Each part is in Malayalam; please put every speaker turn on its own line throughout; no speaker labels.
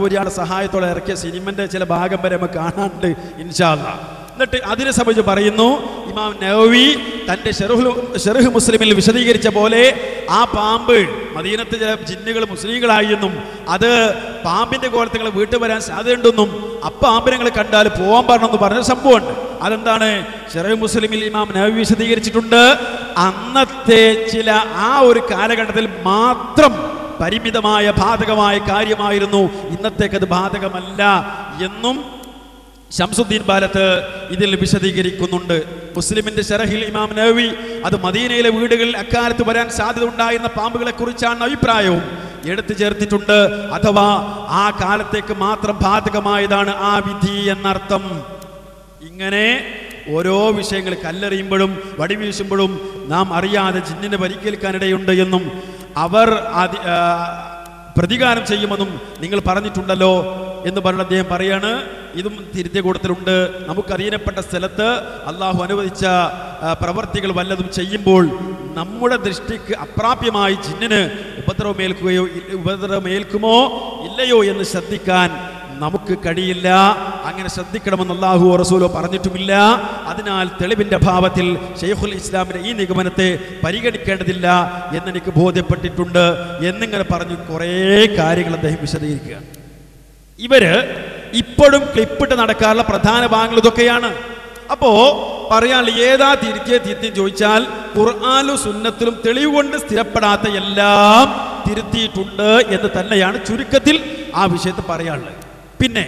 ഒരാളുടെ സഹായത്തോടെ ഇറക്കിയ സിനിമന്റെ ചില ഭാഗം വരെ നമുക്ക് കാണാനുണ്ട് ഇൻഷാല്ല എന്നിട്ട് അതിനെ സംബന്ധിച്ച് പറയുന്നു ഇമാം നവവി തന്റെ ഷെറുഹ് ഷെറുഹ് മുസ്ലിമിൽ വിശദീകരിച്ച പോലെ ആ പാമ്പ് മദീനത്തെ ചില ജിന്നുകൾ മുസ്ലിങ്ങളായെന്നും അത് പാമ്പിന്റെ കോലത്തുകൾ വീട്ടിൽ വരാൻ സാധ്യതയുണ്ടെന്നും അപ്പാമ്പിനങ്ങൾ കണ്ടാൽ പോവാൻ പറഞ്ഞെന്ന് പറഞ്ഞ സംഭവമുണ്ട് അതെന്താണ് ഷെറഹ് മുസ്ലിമിൽ ഇമാം നവവി വിശദീകരിച്ചിട്ടുണ്ട് അന്നത്തെ ചില ആ ഒരു കാലഘട്ടത്തിൽ മാത്രം പരിമിതമായ ബാധകമായ കാര്യമായിരുന്നു ഇന്നത്തേക്കത് ബാധകമല്ല എന്നും ഷംസുദ്ദീൻ ബാലത്ത് ഇതിൽ വിശദീകരിക്കുന്നുണ്ട് മുസ്ലിമിന്റെ ഷറഹിൽ ഇമാം നവവി അത് മദീനയിലെ വീടുകളിൽ അക്കാലത്ത് വരാൻ സാധ്യത ഉണ്ടായിരുന്ന പാമ്പുകളെ കുറിച്ചാണ് അഭിപ്രായവും എടുത്തു ചേർത്തിട്ടുണ്ട് അഥവാ ആ കാലത്തേക്ക് മാത്രം ബാധകമായതാണ് ആ വിധി എന്നർത്ഥം ഇങ്ങനെ ഓരോ വിഷയങ്ങൾ കല്ലെറിയുമ്പോഴും വടിവീശുമ്പോഴും നാം അറിയാതെ ജിന്നിനെ പരിക്കേൽക്കാനിടയുണ്ട് എന്നും അവർ അതി ആ, പ്രതികാരം ചെയ്യുമെന്നും നിങ്ങൾ പറഞ്ഞിട്ടുണ്ടല്ലോ എന്ന് പറഞ്ഞ അദ്ദേഹം പറയാണ് ഇതും തിരുത്തിയ കൂട്ടത്തിലുണ്ട് നമുക്കറിയപ്പെട്ട സ്ഥലത്ത് അള്ളാഹു അനുവദിച്ച ആ, പ്രവർത്തികൾ വല്ലതും ചെയ്യുമ്പോൾ നമ്മുടെ ദൃഷ്ടിക്ക് അപ്രാപ്യമായി ജിന്നിന് ഉപദ്രവമേൽക്കുകയോ ഇ- ഉപദ്രവമേൽക്കുമോ ഇല്ലയോ എന്ന് ശ്രദ്ധിക്കാൻ നമുക്ക് കഴിയില്ല അങ്ങനെ ശ്രദ്ധിക്കണമെന്ന് അള്ളാഹു റസൂലോ പറഞ്ഞിട്ടുമില്ല അതിനാൽ തെളിവിന്റെ ഭാവത്തിൽ ഷെയ്ഖുൽ ഇസ്ലാമിന്റെ ഈ നിഗമനത്തെ പരിഗണിക്കേണ്ടതില്ല എന്നെനിക്ക് ബോധ്യപ്പെട്ടിട്ടുണ്ട് എന്നിങ്ങനെ പറഞ്ഞു കുറേ കാര്യങ്ങൾ അദ്ദേഹം വിശദീകരിക്കുക ഇവര് ഇപ്പോഴും ക്ലിപ്പിട്ട് നടക്കാറുള്ള പ്രധാന ഭാഗങ്ങൾ ഇതൊക്കെയാണ് അപ്പോ പറയാനുള്ള ഏതാ തിരുത്തിയ തിരുത്തിയും ചോദിച്ചാൽ ഖുർആാനും സുന്നത്തിലും തെളിവ് കൊണ്ട് സ്ഥിരപ്പെടാത്ത എല്ലാം തിരുത്തിയിട്ടുണ്ട് എന്ന് തന്നെയാണ് ചുരുക്കത്തിൽ ആ വിഷയത്തിൽ പറയാനുള്ളത് പിന്നെ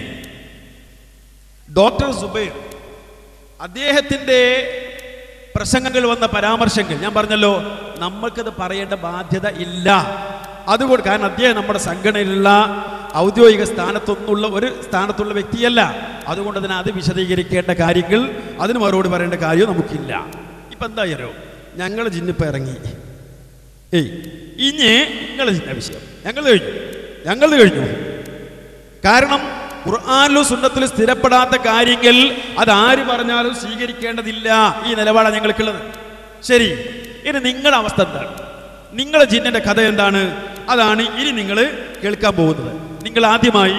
ഡോക്ടർ സുബൈർ അദ്ദേഹത്തിന്റെ പ്രസംഗങ്ങൾ വന്ന പരാമർശങ്ങൾ ഞാൻ പറഞ്ഞല്ലോ നമ്മൾക്കത് പറയേണ്ട ബാധ്യത ഇല്ല അതുകൊണ്ട് കാരണം അദ്ദേഹം നമ്മുടെ സംഘടനയിലുള്ള ഔദ്യോഗിക സ്ഥാനത്തൊന്നുള്ള ഒരു സ്ഥാനത്തുള്ള വ്യക്തിയല്ല അതുകൊണ്ട് തന്നെ അത് വിശദീകരിക്കേണ്ട കാര്യങ്ങൾ അതിന് മറുപടി പറയേണ്ട കാര്യം നമുക്കില്ല ഇപ്പൊ എന്തായാലോ ഞങ്ങൾ ജിന്നിപ്പോ ഇറങ്ങി ഏയ് ഇനി നിങ്ങൾ ജിന്ന വിഷയം ഞങ്ങൾ കഴിഞ്ഞു ഞങ്ങൾ കഴിഞ്ഞു കാരണം ഖുർആാനിലും സുന്നത്തിലും സ്ഥിരപ്പെടാത്ത കാര്യങ്ങൾ അത് ആര് പറഞ്ഞാലും സ്വീകരിക്കേണ്ടതില്ല ഈ നിലപാടാണ് ഞങ്ങൾക്കുള്ളത് ശരി ഇനി നിങ്ങളുടെ അവസ്ഥ എന്താണ് നിങ്ങളുടെ ജിന്നിന്റെ കഥ എന്താണ് അതാണ് ഇനി നിങ്ങൾ കേൾക്കാൻ പോകുന്നത് നിങ്ങൾ ആദ്യമായി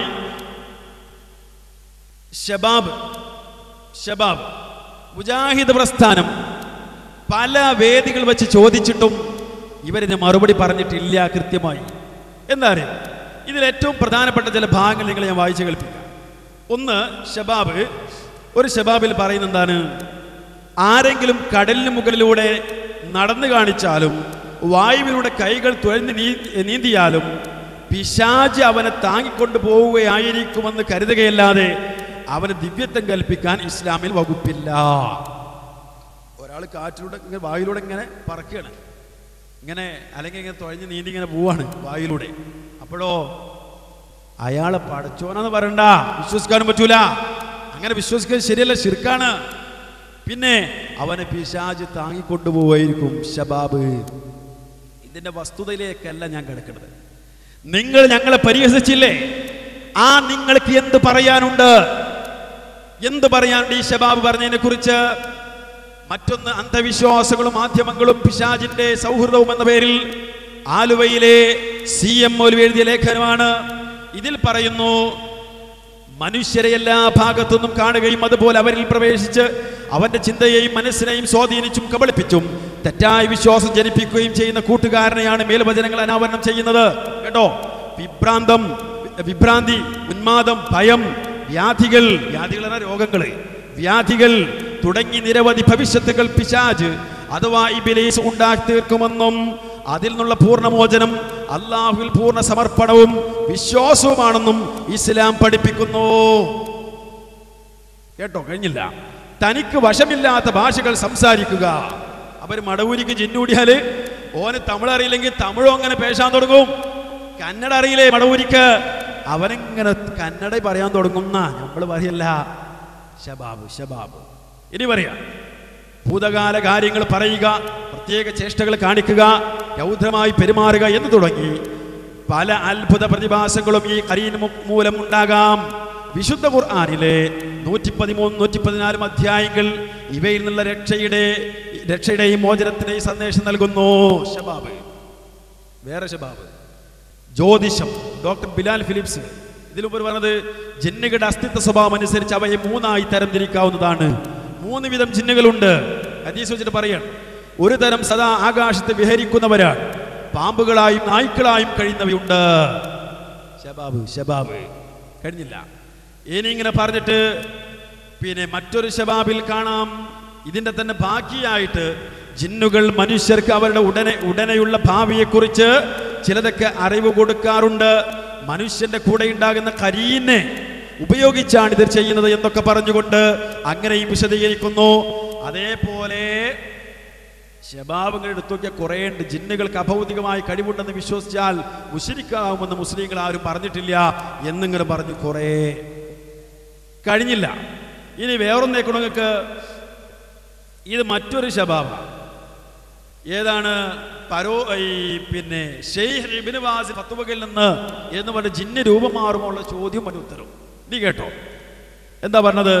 ഷബാബ് ഷബാബ് മുജാഹിദ് പ്രസ്ഥാനം പല വേദികൾ വെച്ച് ചോദിച്ചിട്ടും ഇവരിന് മറുപടി പറഞ്ഞിട്ടില്ല കൃത്യമായി എന്താ അറിയാം ഇതിൽ ഏറ്റവും പ്രധാനപ്പെട്ട ചില ഭാഗങ്ങൾ നിങ്ങൾ ഞാൻ വായിച്ചു കേൾപ്പിക്കാം ഒന്ന് ഷബാബ് ഒരു ഷബാബിൽ പറയുന്ന എന്താണ് ആരെങ്കിലും കടലിന് മുകളിലൂടെ നടന്നു കാണിച്ചാലും വായുവിലൂടെ കൈകൾ തുഴഞ്ഞ് നീ- നീന്തിയാലും പിശാജ് അവനെ താങ്ങിക്കൊണ്ട് പോവുകയായിരിക്കുമെന്ന് കരുതുകയല്ലാതെ അവന് ദിവ്യത്വം കൽപ്പിക്കാൻ ഇസ്ലാമിൽ വകുപ്പില്ല ഒരാൾ കാറ്റിലൂടെ ഇങ്ങനെ വായുവിലൂടെ ഇങ്ങനെ പറക്കുകയാണ് ഇങ്ങനെ അല്ലെങ്കിൽ ഇങ്ങനെ തുഴഞ്ഞ് നീന്തി ഇങ്ങനെ പോവാണ് വായുവിലൂടെ അപ്പോഴോ അയാളെ പടച്ചോനെന്ന് പറയണ്ട വിശ്വസിക്കാനും പറ്റൂല അങ്ങനെ വിശ്വസിക്കാൻ ശരിയല്ല ശിർക്കാണ് പിന്നെ അവനെ പിശാജ് താങ്ങിക്കൊണ്ടുപോവായിരിക്കും ഷബാബ് ഇതിന്റെ വസ്തുതയിലേക്കല്ല ഞാൻ കിടക്കുന്നത് നിങ്ങൾ ഞങ്ങളെ പരിഹസിച്ചില്ലേ ആ നിങ്ങൾക്ക് എന്ത് പറയാനുണ്ട് എന്ത് പറയാനുണ്ട് ഈ ഷബാബ് പറഞ്ഞതിനെ കുറിച്ച് മറ്റൊന്ന് അന്ധവിശ്വാസങ്ങളും മാധ്യമങ്ങളും പിശാജിന്റെ സൗഹൃദവും എന്ന പേരിൽ ആലുവയിലെ സി എം മൗലവി എഴുതിയ ലേഖനമാണ് ഇതിൽ പറയുന്നു മനുഷ്യരെ എല്ലാ ഭാഗത്തുനിന്നും കാണുകയും അതുപോലെ അവരിൽ പ്രവേശിച്ച് അവന്റെ ചിന്തയെയും മനസ്സിനെയും സ്വാധീനിച്ചും കബളിപ്പിച്ചും തെറ്റായ വിശ്വാസം ജനിപ്പിക്കുകയും ചെയ്യുന്ന കൂട്ടുകാരനെയാണ് മേൽവചനങ്ങൾ അനാവരണം ചെയ്യുന്നത് കേട്ടോ വിഭ്രാന്തം വിഭ്രാന്തി ഉന്മാദം ഭയം വ്യാധികൾ വ്യാധികൾ എന്ന രോഗങ്ങള് വ്യാധികൾ തുടങ്ങി നിരവധി ഭവിഷ്യത്തുകൾ പിശാജ് അഥവാ ഇബിലീസ് ഉണ്ടാക്കി തീർക്കുമെന്നും അതിൽ നിന്നുള്ള പൂർണ്ണമോചനം അള്ളാഹുവിൽ പൂർണ്ണ സമർപ്പണവും വിശ്വാസവുമാണെന്നും ഇസ്ലാം പഠിപ്പിക്കുന്നു കേട്ടോ കഴിഞ്ഞില്ല തനിക്ക് വശമില്ലാത്ത ഭാഷകൾ സംസാരിക്കുക അവർ മടവൂരിക്ക് ജിന്നൂടിയാല് ഓന് തമിഴ് അറിയില്ലെങ്കിൽ തമിഴും അങ്ങനെ പേശാൻ തുടങ്ങും കന്നഡ അറിയില്ലേ മടവൂരിക്ക് അവനെങ്ങനെ കന്നഡ പറയാൻ തുടങ്ങുന്ന നമ്മൾ പറയല്ല ഷബാബ് ഷബാബ് ഇനി പറയാം ഭൂതകാല കാര്യങ്ങൾ പറയുക പ്രത്യേക ചേഷ്ടകൾ കാണിക്കുക രൗദ്രമായി പെരുമാറുക എന്ന് തുടങ്ങി പല അത്ഭുത പ്രതിഭാസങ്ങളും ഈ കരീൻ മൂലം ഉണ്ടാകാം വിശുദ്ധ ഖുർആാനിലെ നൂറ്റി പതിമൂന്ന് നൂറ്റി പതിനാലും അധ്യായങ്ങൾ ഇവയിൽ നിന്നുള്ള രക്ഷയുടെ രക്ഷയുടെയും മോചനത്തിന്റെയും സന്ദേശം നൽകുന്നു ഷബാബ് വേറെ ഷബാബ് ജ്യോതിഷം ഡോക്ടർ ബിലാൽ ഫിലിപ്സ് ഇതിൽ മുമ്പ് പറഞ്ഞത് ജിന്നുകളുടെ അസ്തിത്വ സ്വഭാവം അനുസരിച്ച് അവയെ മൂന്നായി തരം തിരിക്കാവുന്നതാണ് മൂന്ന് വിധം ജിന്നുകളുണ്ട് ഹദീസ് വെച്ചിട്ട് പറയാണ് ഒരു തരം സദാ ആകാശത്ത് വിഹരിക്കുന്നവരാണ് പാമ്പുകളായും നായ്ക്കളായും കഴിയുന്നവയുണ്ട് ശബാബ് ശബാബ് കഴിഞ്ഞില്ല ഇനി ഇങ്ങനെ പറഞ്ഞിട്ട് പിന്നെ മറ്റൊരു ശബാബിൽ കാണാം ഇതിന്റെ തന്നെ ബാക്കിയായിട്ട് ജിന്നുകൾ മനുഷ്യർക്ക് അവരുടെ ഉടനെ ഉടനെയുള്ള ഭാവിയെക്കുറിച്ച് ചിലതൊക്കെ അറിവ് കൊടുക്കാറുണ്ട് മനുഷ്യന്റെ കൂടെ ഉണ്ടാകുന്ന കരീനെ ഉപയോഗിച്ചാണ് ഇത് ചെയ്യുന്നത് എന്നൊക്കെ പറഞ്ഞുകൊണ്ട് അങ്ങനെയും വിശദീകരിക്കുന്നു അതേപോലെ ശബാബുകൾ എടുത്തു നോക്കിയാൽ കുറേ ഉണ്ട് ജിന്നുകൾക്ക് അഭൗതികമായ കഴിവുണ്ടെന്ന് വിശ്വസിച്ചാൽ മുഷിരിക്കാവുമെന്ന് മുസ്ലിങ്ങൾ ആരും പറഞ്ഞിട്ടില്ല എന്നിങ്ങനെ പറഞ്ഞു കുറേ കഴിഞ്ഞില്ല ഇനി വേറൊന്നേക്കണം നിങ്ങൾക്ക് ഇത് മറ്റൊരു ശബാബ ഏതാണ് പരോ ഈ പിന്നെ ഷെയ്ഖ് ഇബ്നു വാസി ഫത്വകളിൽ നിന്ന് എന്ന് പറഞ്ഞ ജിന്ന് രൂപം മാറുമുള്ള ചോദ്യം അതിന് ഉത്തരവും നീ കേട്ടോ എന്താ പറഞ്ഞത്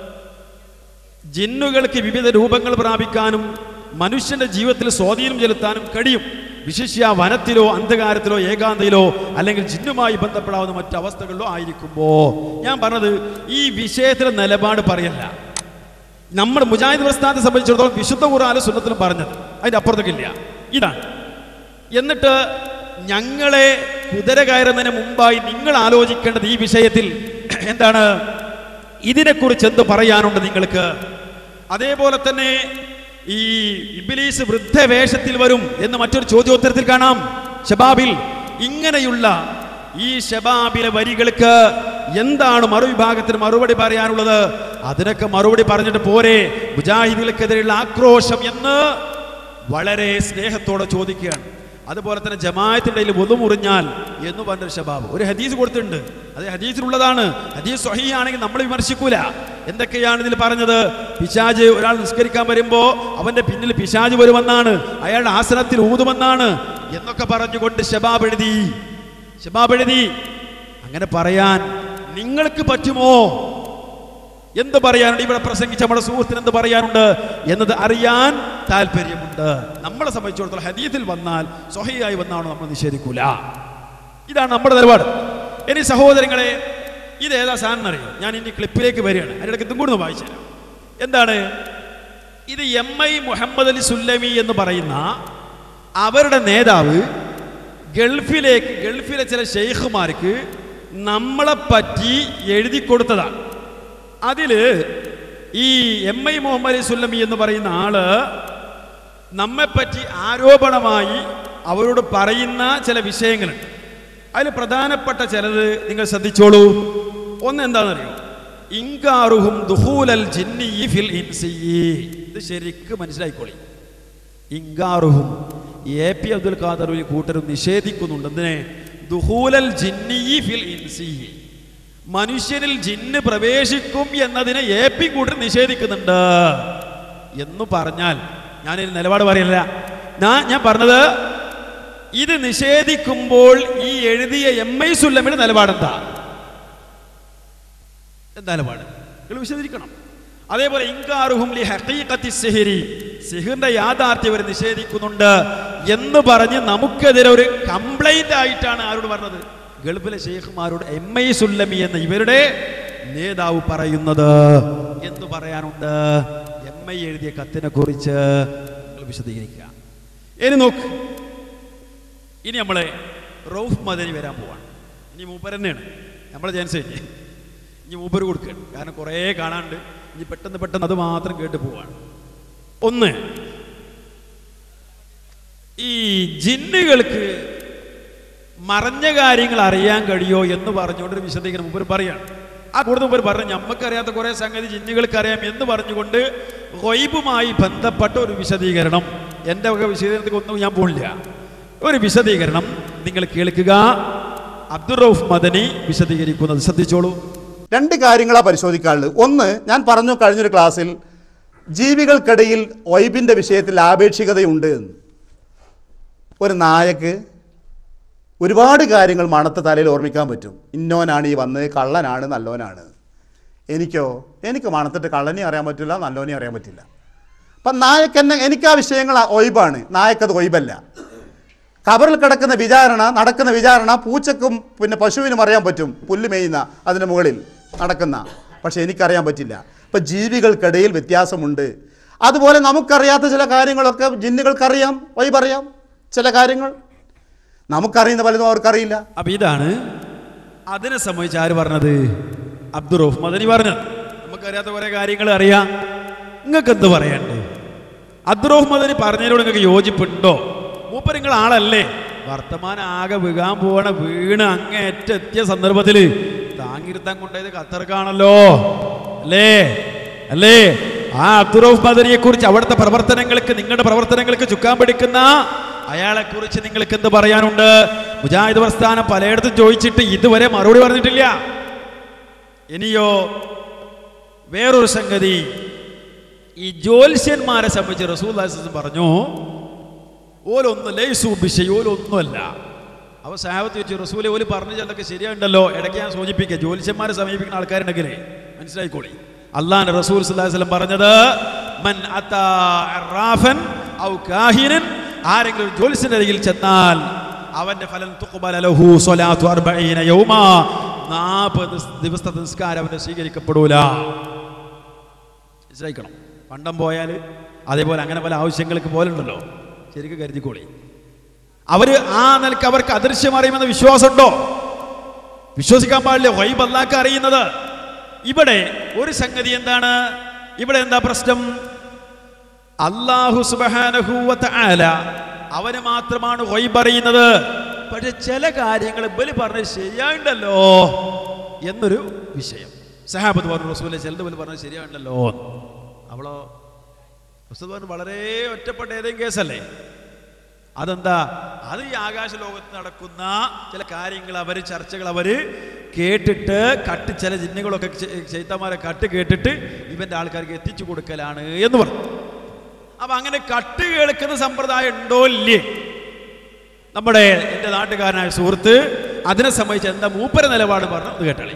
ജിന്നുകൾക്ക് വിവിധ രൂപങ്ങൾ പ്രാപിക്കാനും മനുഷ്യന്റെ ജീവിതത്തിൽ സ്വാധീനം ചെലുത്താനും കഴിയും വിശിഷ്യ വനത്തിലോ അന്ധകാരത്തിലോ ഏകാന്തയിലോ അല്ലെങ്കിൽ ജിന്നുമായി ബന്ധപ്പെടാവുന്ന മറ്റു അവസ്ഥകളിലോ ആയിരിക്കുമ്പോ ഞാൻ പറഞ്ഞത് ഈ വിഷയത്തിലെ നിലപാട് പറയല്ല നമ്മുടെ മുജാഹിദ് പ്രസ്ഥാനത്തെ സംബന്ധിച്ചിടത്തോളം വിശുദ്ധ ഖുർആാനും സുന്നത്തിലും പറഞ്ഞത് അതിന്റെ അപ്പുറത്തേക്കില്ല ഇതാണ് എന്നിട്ട് ഞങ്ങളെ കുതിര കയറുന്നതിന് മുമ്പായി നിങ്ങൾ ആലോചിക്കേണ്ടത് ഈ വിഷയത്തിൽ എന്താണ് ഇതിനെക്കുറിച്ച് എന്ത് പറയാനുണ്ട് നിങ്ങൾക്ക് അതേപോലെ തന്നെ ഈ ഇബിലീസ് വൃദ്ധവേഷത്തിൽ വരും എന്ന് മറ്റൊരു ചോദ്യോത്തരത്തിൽ കാണാം ഷബാബിൽ ഇങ്ങനെയുള്ള ഈ ഷബാബിലെ വരികൾക്ക് എന്താണ് മറുവിഭാഗത്തിന് മറുപടി പറയാനുള്ളത് അതിനൊക്കെ മറുപടി പറഞ്ഞിട്ട് പോരെ മുജാഹിദുകൾക്കെതിരെയുള്ള ആക്രോശം എന്ന് വളരെ സ്നേഹത്തോടെ ചോദിക്കുകയാണ് അതുപോലെ തന്നെ ജമായത്തിന്റെ ഇടയിൽ ഒതു മുറിഞ്ഞാൽ എന്ന് പറഞ്ഞൊരു ഷബാബ് ഒരു ഹദീസ് കൊടുത്തിട്ടുണ്ട് അത് ഹദീസിലുള്ളതാണ് ഹദീസ് സ്വഹീയാണെങ്കിൽ നമ്മൾ വിമർശിക്കൂല എന്തൊക്കെയാണ് ഇതിൽ പറഞ്ഞത് പിശാജ് ഒരാൾ നിസ്കരിക്കാൻ വരുമ്പോ അവന്റെ പിന്നിൽ പിശാജ് വരുമെന്നാണ് അയാളുടെ ആസനത്തിൽ ഊതുമെന്നാണ് എന്നൊക്കെ പറഞ്ഞുകൊണ്ട് ഷബാബ് എഴുതി ഷബാബ് എഴുതി അങ്ങനെ പറയാൻ നിങ്ങൾക്ക് പറ്റുമോ എന്ത് പറയാനുണ്ട് ഇവിടെ പ്രസംഗിച്ച നമ്മുടെ സുഹൃത്തിന് എന്ത് പറയാനുണ്ട് എന്നത് അറിയാൻ താല്പര്യമുണ്ട് നമ്മളെ സംബന്ധിച്ചിടത്തോളം ഹദീത്തിൽ വന്നാൽ സ്വഹയായി വന്നാണോ നമ്മൾ നിഷേധിക്കൂല ഇതാണ് നമ്മുടെ നിലപാട് ഇനി സഹോദരങ്ങളെ ഇത് ഏതാ സാധനം അറിയോ ഞാൻ ഇനി ക്ലിപ്പിലേക്ക് വരികയാണ് അതിനിടയ്ക്ക് ഇതും കൂടി ഒന്ന് വായിച്ചു തരാം എന്താണ് ഇത് എം ഐ മുഹമ്മദ് അലി സുല്ലമി എന്ന് പറയുന്ന അവരുടെ നേതാവ് ഗൾഫിലേക്ക് ഗൾഫിലെ ചില ഷെയ്ഖുമാർക്ക് നമ്മളെ പറ്റി എഴുതി കൊടുത്തതാണ് അതില് ഈ എം ഐ മുഹമ്മദ് അലി സുല്ലമി എന്ന് പറയുന്ന ആള് നമ്മെപ്പറ്റി ആരോപണമായി അവരോട് പറയുന്ന ചില വിഷയങ്ങളുണ്ട് അതിൽ പ്രധാനപ്പെട്ട ചിലത് നിങ്ങൾ ശ്രദ്ധിച്ചോളൂ ഒന്ന് എന്താണെന്നറിയോ ഇങ്കാറുഹും ദുഹൂലൽ ജിന്നി ഫിൽ ഇൻസി ഇത് ശരിക്കും മനസ്സിലായിക്കോളി ഇങ്കാറുഹും എ പി അബ്ദുൽ ഖാദർ ഒരു കൂട്ടരും നിഷേധിക്കുന്നുണ്ട് എന്തിനെ ദുഹൂലൽ ജിന്നി ഫിൽ ഇൻസി മനുഷ്യനിൽ ജിന്ന് പ്രവേശിക്കും എന്നതിനെ എ പി കൂട്ടർ നിഷേധിക്കുന്നുണ്ട് എന്ന് പറഞ്ഞാൽ ഞാനൊരു നിലപാട് പറയില്ല ഞാൻ ഞാൻ പറഞ്ഞത് ഇത് നിഷേധിക്കുമ്പോൾ ഈ എഴുതിയ എം ഐ സുല്ലമിന്റെ നിലപാടെന്താ എന്താ നിലപാട് നിങ്ങൾ വിശദീകരിക്കണം അതേപോലെ ഇങ്കാറുഹും ലി ഹഖീഖത്തി സിഹിരി സിഹിറിന്റെ യാഥാർത്ഥ്യം അവർ നിഷേധിക്കുന്നുണ്ട് എന്ന് പറഞ്ഞ് നമുക്കെതിരെ ഒരു കംപ്ലൈന്റ് ആയിട്ടാണ് ആരോട് പറഞ്ഞത് ഗൾഫിലെ ഷെയ്ഖുമാരോട് എം ഐ സുല്ലമി എന്ന ഇവരുടെ നേതാവ് പറയുന്നത് എന്ന് പറയാനുണ്ട് എം ഐ എഴുതിയ കത്തിനെ കുറിച്ച് നിങ്ങൾ വിശദീകരിക്കുക ഇനി നോക്ക് ഇനി നമ്മളെ റൌഫ് മദനി വരാൻ പോവാണ് ഇനി മൂപ്പർ തന്നെയാണ് നമ്മളെ ചാൻസ് കഴിഞ്ഞ് ഇനി മൂപ്പർ കൊടുക്കുകയാണ് കാരണം കുറേ കാണാണ്ട് ഇനി പെട്ടെന്ന് പെട്ടെന്ന് അത് മാത്രം കേട്ട് പോവാണ് ഒന്ന് ഈ ജിന്നുകൾക്ക് മറഞ്ഞ കാര്യങ്ങൾ അറിയാൻ കഴിയോ എന്ന് പറഞ്ഞുകൊണ്ട് ഒരു വിശദീകരണം മുമ്പ് പറയാണ് ആ കൂടുതൽ മുമ്പ് പറഞ്ഞു നമുക്കറിയാത്ത കുറെ സംഗതി ജിന്നുകൾക്ക് അറിയാം എന്ന് പറഞ്ഞുകൊണ്ട് ഗൊയ്ബുമായി ബന്ധപ്പെട്ട ഒരു വിശദീകരണം എൻ്റെ വക വിശദീകരണത്തിൽ ഒന്നും ഞാൻ പോണില്ല ഒരു വിശദീകരണം നിങ്ങൾ കേൾക്കുക അബ്ദുൾ റൌഫ് മദനി വിശദീകരിക്കുന്നത് ശ്രദ്ധിച്ചോളൂ
രണ്ട് കാര്യങ്ങളാണ് പരിശോധിക്കാനുള്ളത് ഒന്ന് ഞാൻ പറഞ്ഞു കഴിഞ്ഞൊരു ക്ലാസ്സിൽ ജീവികൾക്കിടയിൽ ഒയ്ബിൻ്റെ വിഷയത്തിൽ ആപേക്ഷികതയുണ്ട് എന്ന് ഒരു നായക്ക് ഒരുപാട് കാര്യങ്ങൾ മണത്ത തലയിൽ ഓർമ്മിക്കാൻ പറ്റും ഇന്നോനാണ് ഈ വന്നത് കള്ളനാണ് നല്ലോനാണ് എനിക്കോ എനിക്ക് മണത്തിട്ട് കള്ളനെ അറിയാൻ പറ്റില്ല നല്ലോനെ അറിയാൻ പറ്റില്ല അപ്പം നായക്ക് എന്നെ എനിക്ക് ആ വിഷയങ്ങൾ ഒയ്ബാണ് നായക്കത് ഒയ്ബല്ല ഖബറിൽ കിടക്കുന്ന വിചാരണ നടക്കുന്ന വിചാരണ പൂച്ചക്കും പിന്നെ പശുവിനും അറിയാൻ പറ്റും പുല്ല് മേയുന്ന അതിന് മുകളിൽ നടക്കുന്ന പക്ഷെ എനിക്കറിയാൻ പറ്റില്ല ഇപ്പം ജീവികൾക്കിടയിൽ വ്യത്യാസമുണ്ട് അതുപോലെ നമുക്കറിയാത്ത ചില കാര്യങ്ങളൊക്കെ ജിന്നുകൾക്കറിയാം വഴി പറയാം ചില കാര്യങ്ങൾ നമുക്കറിയുന്ന പലതും അവർക്കറിയില്ല
അപ്പൊ ഇതാണ് അതിനെ സംബന്ധിച്ച് ആര് പറഞ്ഞത് അബ്ദുറൂഫ് മദനി പറഞ്ഞത് നമുക്കറിയാത്ത കുറെ കാര്യങ്ങൾ അറിയാം നിങ്ങൾക്ക് എന്ത് പറയാണ്ട് അബ്ദുറൂഫ് മദനി പറഞ്ഞതിനോട് നിങ്ങൾക്ക് യോജിപ്പുണ്ടോ മൂപ്പർ നിങ്ങൾ ആളല്ലേ വർത്തമാനം ആകെ വീകാൻ പോവണ വീണ് അങ്ങേറ്റ എത്തിയ സന്ദർഭത്തിൽ താങ്ങിരുത്താൻ കൊണ്ടുപോയത് ഖത്തർക്കാണല്ലോ അല്ലേ അല്ലേ ആ അബ്ദുറൂഫ് മദനിയെ കുറിച്ച് അവിടുത്തെ പ്രവർത്തനങ്ങൾക്ക് നിങ്ങളുടെ പ്രവർത്തനങ്ങൾക്ക് ചുക്കാൻ പിടിക്കുന്ന അയാളെ കുറിച്ച് നിങ്ങൾക്ക് എന്ത് പറയാനുണ്ട് മുജാഹിദ് പ്രസ്ഥാനം പലയിടത്തും ചോദിച്ചിട്ട് ഇതുവരെ മറുപടി പറഞ്ഞിട്ടില്ല ഇനിയോ വേറൊരു സംഗതി ഈ ജ്യോത്സ്യന്മാരെ സംബന്ധിച്ച് റസൂൽ പറഞ്ഞു ഓലൊന്നും ലൈസു ബിഷയ് ഓലൊന്നുമല്ല അവ സാഹത്ത് വെച്ച് റസൂലെ ഓല് പറഞ്ഞു ചെല്ലൊക്കെ ശരിയുണ്ടല്ലോ ഇടയ്ക്ക് ഞാൻ സൂചിപ്പിക്കുക ജ്യോത്സ്യന്മാരെ സമീപിക്കുന്ന ആൾക്കാരുണ്ടെങ്കിലേ മനസ്സിലായിക്കോളി അള്ളാന്റെ റസൂൽ സല്ലല്ലാഹു അലൈഹി വസല്ലം പറഞ്ഞത് മൻ അതാ അറാഫൻ ഔ കാഹിനൻ ആരെങ്കിലും ഒരു ജ്യോത്സ്യന്റെ അരികിൽ ചെന്നാൽ അവന്റെ ഫലം തുഖ്ബല ലഹു സ്വലാത്തു അർബഈന യൗമ 40 ദിവസത്തെ നിസ്കാരം അവന്റെ സ്വീകരിക്കപ്പെടൂല മനസ്സിലാക്കണം പണ്ടം പോയാൽ അതേപോലെ അങ്ങനെ പല ആവശ്യങ്ങൾക്ക് പോലുണ്ടല്ലോ ശരിക്കും കരുതിക്കോളി അവര് ആ നിലക്ക് അവർക്ക് അദൃശ്യം അറിയുമെന്ന വിശ്വാസമുണ്ടോ വിശ്വസിക്കാൻ പാടില്ല വൈബ് അല്ലാക്ക അറിയുന്നത് ഇവിടെ ഒരു സംഗതി എന്താണ് ഇവിടെ എന്താ പ്രശ്നം അള്ളാഹു സുബാനഹൂവത്ത ആല അവന് മാത്രമാണ് വൈബ് അറിയുന്നത് പക്ഷെ ചില കാര്യങ്ങൾ ബലി പറഞ്ഞത് ശരിയായിണ്ടല്ലോ എന്നൊരു വിഷയം സഹാബത്ത് പറഞ്ഞു റസൂലെ ചിലത് ബലി പറഞ്ഞത് ശരിയായിണ്ടല്ലോ അവളോ ഉസ്താദ് പറഞ്ഞു വളരെ ഒറ്റപ്പെട്ട ഏതെങ്കിലും കേസല്ലേ അതെന്താ അത് ഈ ആകാശ ലോകത്ത് നടക്കുന്ന ചില കാര്യങ്ങൾ അവർ ചർച്ചകൾ അവർ കേട്ടിട്ട് കട്ട് ചില ജിന്നുകളൊക്കെ ചൈത്തമാരെ കട്ട് കേട്ടിട്ട് ഇവന്റെ ആൾക്കാർക്ക് എത്തിച്ചു കൊടുക്കലാണ് എന്ന് പറഞ്ഞു അപ്പൊ അങ്ങനെ കട്ട് കേൾക്കുന്ന സമ്പ്രദായം ഉണ്ടോ ഇല്ലേ നമ്മുടെ എൻ്റെ നാട്ടുകാരനായ സുഹൃത്ത് അതിനെ സംബന്ധിച്ച് എന്താ മൂപ്പര നിലപാട് പറഞ്ഞു അത് കേട്ടളി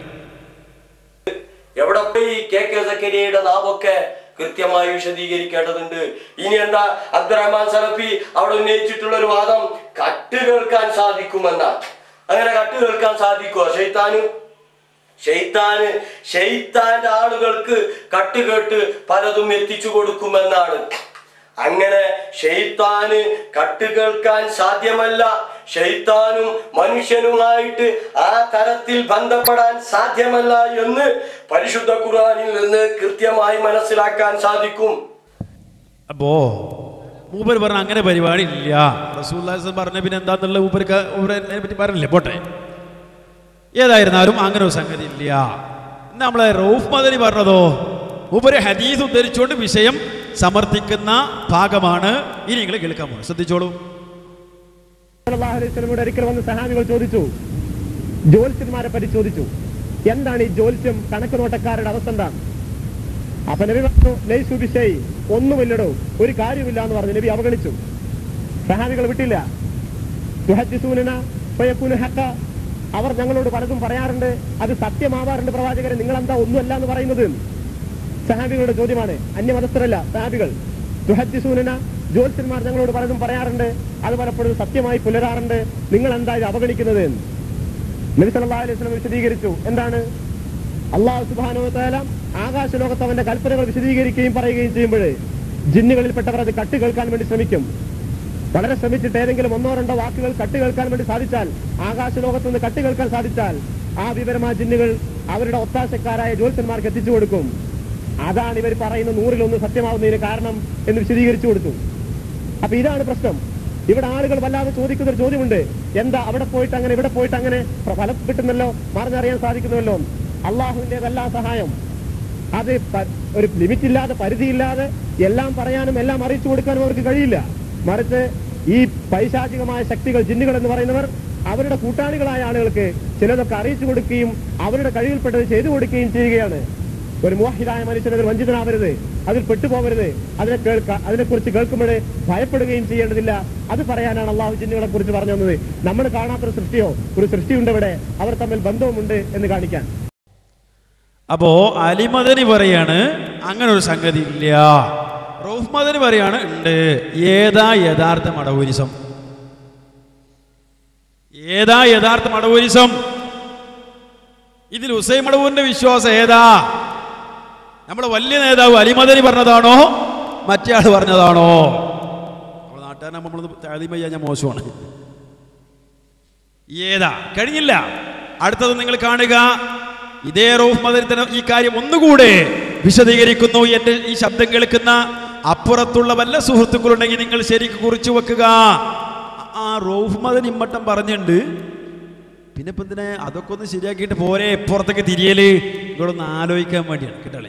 എവിടെ പോയി കെ കെ സക്കരിയയുടെ നാമൊക്കെ കൃത്യമായി വിശദീകരിക്കേണ്ടതുണ്ട് ഇനി എന്താ അബ്ദുറഹ്മാൻ സലഫി അവിടെ ഉന്നയിച്ചിട്ടുള്ള ഒരു വാദം കട്ട് കേൾക്കാൻ സാധിക്കുമെന്നാണ് അങ്ങനെ കട്ട് കേൾക്കാൻ സാധിക്കുമോ ഷെയ്ത്താന് ഷെയ്ത്താന് ഷെയ്ത്താന്റെ ആളുകൾക്ക് കട്ടുകേട്ട് പലതും എത്തിച്ചു കൊടുക്കുമെന്നാണ് അങ്ങനെ ഷെയ്ത്താന് കട്ട് കേൾക്കാൻ സാധ്യമല്ല ഷെയ്ത്താനും മനുഷ്യനുമായിട്ട് ആ തരത്തിൽ ബന്ധപ്പെടാൻ സാധ്യമല്ല എന്ന് പരിശുദ്ധ ഖുർആനിൽ നിന്ന് കൃത്യമായി മനസ്സിലാക്കാൻ സാധിക്കും
അപ്പോ മൂപ്പർ പറഞ്ഞ അങ്ങനെ പരിപാടി ഇല്ല റസൂല്ലാസ് പറഞ്ഞ പിന്നെ എന്താന്നുള്ള മൂപ്പർക്ക് അതിനെ പറ്റി പറഞ്ഞില്ലേ പോട്ടെ ഏതായിരുന്നാലും അങ്ങനെ ഒരു സംഗതി ഇല്ല ഇന്ന് നമ്മളെ റൌഫ് മദനി പറഞ്ഞതോ മൂപ്പര് ഹദീസ് ഉദ്ധരിച്ചുകൊണ്ട് വിഷയം സമർത്ഥിക്കുന്ന ഭാഗമാണ് ഇനി നിങ്ങൾ കേൾക്കാൻ പോകുന്നത് ശ്രദ്ധിച്ചോളൂ
സല്ലല്ലാഹു അലൈഹി വസല്ലമയോട് ഒരിക്കൽ വന്ന് സഹാബികൾ ചോദിച്ചു ജ്യോത്സ്യന്മാരെ പരിശോധിച്ചു എന്താണ് ഈ ജ്യോത്സ്യം കണക്ക് നോട്ടക്കാരുടെ അവസ്ഥ എന്താണ് അപ്പൊ നബി പറഞ്ഞു ലൈസു ബിഷയ് ഒന്നുമില്ലടോ ഒരു കാര്യമില്ല എന്ന് പറഞ്ഞു നബി അവഗണിച്ചു സഹാബികൾ വിട്ടില്ല തുഹദ്ദിസൂനന ഫയകൂനു ഹഖ. അവർ ഞങ്ങളോട് പലതും പറയാറുണ്ട് അത് സത്യമാവാറുണ്ട് പ്രവാചകരെ നിങ്ങൾ എന്താ ഒന്നുമല്ല എന്ന് പറയുന്നത് സഹാബികളുടെ ചോദ്യമാണ് അന്യമതസ്ഥരല്ല സഹാബികൾ തുഹദ്ദിസൂനന ജ്യോത്സ്യന്മാർ ഞങ്ങളോട് പലതും പറയാറുണ്ട് അത് പലപ്പോഴും സത്യമായി പുലരാറുണ്ട് നിങ്ങൾ എന്താ ഇത് അവഗണിക്കുന്നത് എന്ന്. നബി സല്ലല്ലാഹു അലൈഹി വസല്ലം വിശദീകരിച്ചു എന്താണ് അള്ളാഹു സുബ്ഹാനഹു വതആല ആകാശ ലോകത്ത് അവന്റെ കൽപ്പനകൾ വിശദീകരിക്കുകയും പറയുകയും ചെയ്യുമ്പോൾ ജിന്നുകളിൽപ്പെട്ടവർ അത് കട്ട് കേൾക്കാൻ വേണ്ടി ശ്രമിക്കും വളരെ ശ്രമിച്ചിട്ട് ഏതെങ്കിലും ഒന്നോ രണ്ടോ വാക്കുകൾ കട്ട് കേൾക്കാൻ വേണ്ടി സാധിച്ചാൽ ആകാശ ലോകത്ത് നിന്ന് കട്ട് കേൾക്കാൻ സാധിച്ചാൽ ആ വിവരം ആ ജിന്നുകൾ അവരുടെ ഒത്താശക്കാരായ ജ്യോത്സ്യന്മാർക്ക് എത്തിച്ചു കൊടുക്കും അതാണ് ഇവർ പറയുന്ന നൂറിലൊന്ന് സത്യമാവുന്നതിന് കാരണം എന്ന് വിശദീകരിച്ചു കൊടുത്തു അപ്പൊ ഇതാണ് പ്രശ്നം ഇവിടെ ആളുകൾ വല്ലാതെ ചോദിക്കുന്ന ഒരു ചോദ്യമുണ്ട് എന്താ അവിടെ പോയിട്ട് അങ്ങനെ ഇവിടെ പോയിട്ട് അങ്ങനെ പ്ര- ഫലം കിട്ടുന്നല്ലോ മറിഞ്ഞറിയാൻ സാധിക്കുന്നുവല്ലോ അള്ളാഹുവിൻ്റെതല്ല സഹായം അത് പ- ഒരു ലിമിറ്റ് ഇല്ലാതെ പരിധിയില്ലാതെ എല്ലാം പറയാനും എല്ലാം അറിയിച്ചു കൊടുക്കാനും അവർക്ക് കഴിയില്ല മറിച്ച് ഈ പൈശാചികമായ ശക്തികൾ ജിന്നുകൾ എന്ന് പറയുന്നവർ അവരുടെ കൂട്ടാളികളായ ആളുകൾക്ക് ചിലതൊക്കെ അറിയിച്ചു കൊടുക്കുകയും അവരുടെ കഴിവിൽപ്പെട്ടത് ചെയ്തു കൊടുക്കുകയും ചെയ്യുകയാണ് ഒരു മോഹിതായ മനുഷ്യൻ അതിൽ വഞ്ചിതനാവരുത് അതിൽ പെട്ടുപോകരുത് അതിനെ കേൾക്ക അതിനെക്കുറിച്ച് കേൾക്കുമ്പോഴേ ഭയപ്പെടുകയും ചെയ്യേണ്ടതില്ല അത് പറയാനാണ് അള്ളാഹു ജിന്നുകളെ കുറിച്ച് പറഞ്ഞു തന്നത് നമ്മൾ കാണാത്തൊരു സൃഷ്ടിയോ ഒരു സൃഷ്ടിയുണ്ട് ഇവിടെ അവർ തമ്മിൽ ബന്ധവുമുണ്ട് എന്ന് കാണിക്കാൻ
അപ്പോ അലിമദനി പറയാണ് അങ്ങനെ ഒരു സംഗതി ഇല്ല റൌഫ് മദനി പറയാണ് ഉണ്ട് ഏതാ യഥാർത്ഥ മടവൂരിസം ഏതാ യഥാർത്ഥ മടവൂരിസം ഇതിൽ ഹുസൈൻ മടവൂരിന്റെ വിശ്വാസം ഏതാ നമ്മുടെ വലിയ നേതാവ് അലിമദനി പറഞ്ഞതാണോ മറ്റേ ആൾ പറഞ്ഞതാണോ നമ്മുടെ നാട്ടുകാരനെ നമ്മൾ താലിമ ചെയ്യാൻ ഞാൻ മോശമാണ് ഏതാ കഴിഞ്ഞില്ല അടുത്തത് നിങ്ങൾ കാണുക ഇതേ റൂഫ് മദരിത്തന ഈ കാര്യം ഒന്നുകൂടെ വിശദീകരിക്കുന്നു എൻ്റെ ഈ ശബ്ദം കേൾക്കുന്ന അപ്പുറത്തുള്ള വല്ല സുഹൃത്തുക്കളുണ്ടെങ്കിൽ നിങ്ങൾ ശരിക്ക് കുറിച്ചു വെക്കുക ആ റൂഫ് മദൻ ഇമ്മട്ടം പറഞ്ഞിട്ടുണ്ട് പിന്നെ ഇപ്പം ഇതിനെ അതൊക്കെ ഒന്ന് ശരിയാക്കിയിട്ട് പോരെ പുറത്തേക്ക് തിരിയല് നിങ്ങളൊന്ന് ആലോചിക്കാൻ വേണ്ടിയാണ് കേട്ടോളേ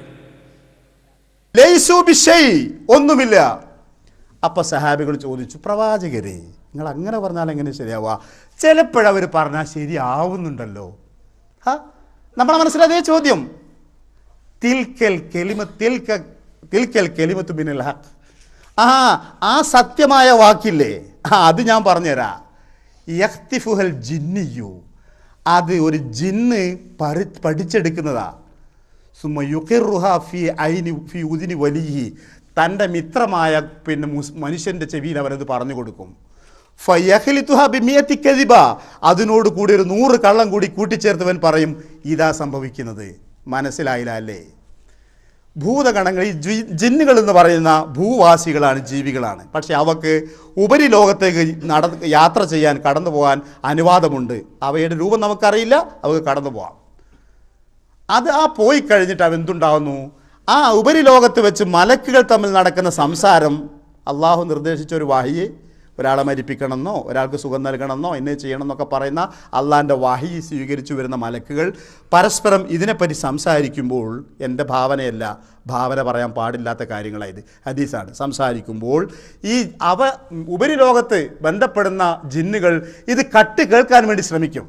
ലൈസു ബിഷൈ ഒന്നുമില്ല അപ്പൊ സഹാബികൾ ചോദിച്ചു പ്രവാചകരെ നിങ്ങൾ അങ്ങനെ പറഞ്ഞാൽ എങ്ങനെ ശരിയാവുക ചിലപ്പോഴവർ പറഞ്ഞാൽ ശരിയാവുന്നുണ്ടല്ലോ ഹാ നമ്മളെ മനസ്സിലതേ ചോദ്യം തിൽക്കൽ കെലിമ തിൽക്ക തിൽക്കൽ കെലിമത്ത് ബിനിൽ ഹക്ക് ആ ആ സത്യമായ വാക്കില്ലേ ആ അത് ഞാൻ പറഞ്ഞുതരാം യഖ്തിഫുഹൽ ജിന്നിയു അത് ഒരു ജിന്ന് പറി പഠിച്ചെടുക്കുന്നതാ സുമ യുഖിറുഹ ഫി ഐനി ഫി ഉദിനി വലിഹി തൻ്റെ മിത്രമായ പിന്നെ മുസ് മനുഷ്യൻ്റെ ചെവിയിൽ അവരത് പറഞ്ഞു കൊടുക്കും ഫയഹ്ലിത്തുഹ ബിമിയത്തി കദിബ അതിനോട് കൂടി ഒരു നൂറ് കള്ളം കൂടി കൂട്ടിച്ചേർത്തവൻ പറയും ഇതാ സംഭവിക്കുന്നത് മനസ്സിലായില്ല അല്ലേ ഭൂതഗണങ്ങൾ ഈ ജി- ജിന്നുകൾ എന്ന് പറയുന്ന ഭൂവാസികളാണ് ജീവികളാണ് പക്ഷെ അവക്ക് ഉപരിലോകത്തേക്ക് നട യാത്ര ചെയ്യാൻ കടന്നു പോകാൻ അനുവാദമുണ്ട് അവയുടെ രൂപം നമുക്കറിയില്ല അവക്ക് കടന്നു പോകാം അത് ആ പോയി കഴിഞ്ഞിട്ട് അവ എന്തുണ്ടാകുന്നു ആ ഉപരിലോകത്ത് വെച്ച് മലക്കുകൾ തമ്മിൽ നടക്കുന്ന സംസാരം അള്ളാഹു നിർദ്ദേശിച്ച ഒരു വാഹിയെ ഒരാളെ മരിപ്പിക്കണമെന്നോ ഒരാൾക്ക് സുഖം നൽകണമെന്നോ എന്നെ ചെയ്യണമെന്നൊക്കെ പറയുന്ന അള്ളാഹിൻ്റെ വാഹി സ്വീകരിച്ചു വരുന്ന മലക്കുകൾ പരസ്പരം ഇതിനെപ്പറ്റി സംസാരിക്കുമ്പോൾ എൻ്റെ ഭാവനയല്ല ഭാവന പറയാൻ പാടില്ലാത്ത കാര്യങ്ങളായത് ഹദീസാണ് സംസാരിക്കുമ്പോൾ ഈ അവ ഉപരിലോകത്ത് ബന്ധപ്പെടുന്ന ജിന്നുകൾ ഇത് കട്ട് കേൾക്കാൻ വേണ്ടി ശ്രമിക്കും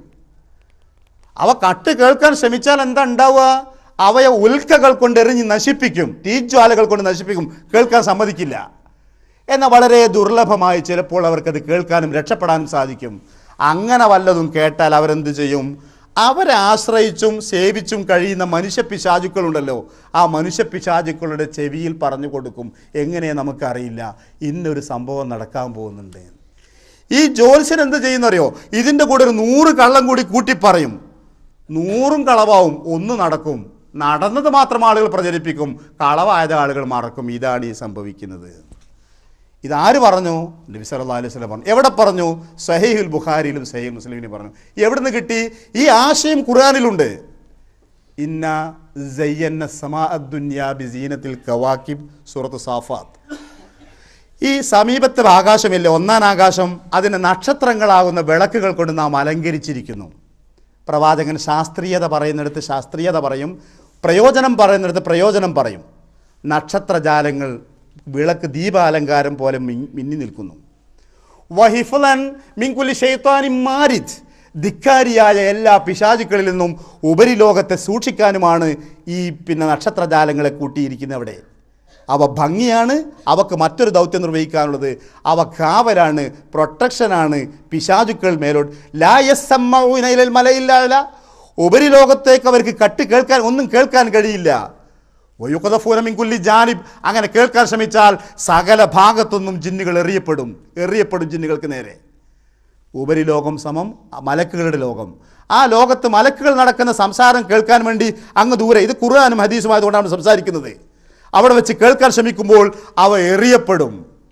അവ കട്ട് കേൾക്കാൻ ശ്രമിച്ചാൽ എന്താ ഉണ്ടാവുക അവയെ ഉൽക്കകൾ കൊണ്ട് എറിഞ്ഞ് നശിപ്പിക്കും തീജ്വാലകൾ കൊണ്ട് നശിപ്പിക്കും കേൾക്കാൻ സമ്മതിക്കില്ല എന്നാൽ വളരെ ദുർലഭമായി ചിലപ്പോൾ അവർക്കത് കേൾക്കാനും രക്ഷപ്പെടാനും സാധിക്കും അങ്ങനെ വല്ലതും കേട്ടാൽ അവരെന്ത് ചെയ്യും അവരെ ആശ്രയിച്ചും സേവിച്ചും കഴിയുന്ന മനുഷ്യ പിശാചുക്കളുണ്ടല്ലോ ആ മനുഷ്യ പിശാചുക്കളുടെ ചെവിയിൽ പറഞ്ഞു കൊടുക്കും എങ്ങനെ നമുക്കറിയില്ല ഇന്നൊരു സംഭവം നടക്കാൻ പോകുന്നുണ്ട് ഈ ജോത്സ്യൻ എന്ത് ചെയ്യുന്നറിയോ ഇതിൻ്റെ കൂടെ ഒരു നൂറ് കള്ളം കൂടി കൂട്ടി പറയും നൂറും കളവാവും ഒന്ന് നടക്കും നടന്നത് മാത്രം ആളുകൾ പ്രചരിപ്പിക്കും കളവായത് ആളുകൾ മറക്കും ഇതാണ് ഈ സംഭവിക്കുന്നത് ഇതാര് പറഞ്ഞു നബി സല്ലല്ലാഹു അലൈഹി വസല്ലം പറഞ്ഞു എവിടെ പറഞ്ഞു സഹീഹുൽ ബുഖാരിയിലും സഹീഹ് മുസ്ലിമിനും പറഞ്ഞു എവിടുന്ന് കിട്ടി ഈ ആശയം ഖുർആനിലുണ്ട് ഇന്ന സയ്യന്ന സമാ ദുനിയാ ബിസീനത്തിൽ കവാക്കിബ് സൂറത്ത് സാഫാത്ത് ഈ സമീപത്തെ ആകാശമില്ലേ ഒന്നാം ആകാശം അതിന് നക്ഷത്രങ്ങളാകുന്ന വിളക്കുകൾ കൊണ്ട് നാം അലങ്കരിച്ചിരിക്കുന്നു പ്രവാചകൻ ശാസ്ത്രീയത പറയുന്നിടത്ത് ശാസ്ത്രീയത പറയും പ്രയോജനം പറയുന്നിടത്ത് പ്രയോജനം പറയും നക്ഷത്രജാലങ്ങൾ വിളക്ക് ദീപാലങ്കാരം പോലെ മിൻ- മിന്നി നിൽക്കുന്നു വഹിഫുലൻ മിങ്കുലി ഷെയ്ത്താനി മാരിത് ധിക്കാരിയായ എല്ലാ പിശാചുക്കളിൽ നിന്നും ഉപരിലോകത്തെ സൂക്ഷിക്കാനുമാണ് ഈ പിന്നെ നക്ഷത്രജാലങ്ങളെ കൂട്ടിയിരിക്കുന്നത് അവിടെ അവ ഭംഗിയാണ് അവക്ക് മറ്റൊരു ദൗത്യം നിർവഹിക്കാനുള്ളത് അവ കാവലാണ് പ്രൊട്ടക്ഷനാണ് പിശാചുക്കൾ മേലോട്ട് ലായസമ്മയിലൽ മലയില്ല ഉപരിലോകത്തേക്ക് അവർക്ക് കട്ട് കേൾക്കാൻ ഒന്നും കേൾക്കാൻ കഴിയില്ല വയുക്കതഫൂനമിൻകുല്ലി ജാനിബ് അങ്ങനെ കേൾക്കാൻ ശ്രമിച്ചാൽ സകല ഭാഗത്തുനിന്നും ജിന്നുകൾ എറിയപ്പെടും എറിയപ്പെടും ജിന്നുകൾക്ക് നേരെ ഉപരിലോകം സമം മലക്കുകളുടെ ലോകം ആ ലോകത്ത് മലക്കുകൾ നടക്കുന്ന സംസാരം കേൾക്കാൻ വേണ്ടി അങ്ങ് ദൂരെ ഇത് ഖുർആാനും ഹദീസുമായതുകൊണ്ടാണ് സംസാരിക്കുന്നത് അവിടെ വെച്ച് കേൾക്കാൻ ശ്രമിക്കുമ്പോൾ അവ എറിയപ്പെടും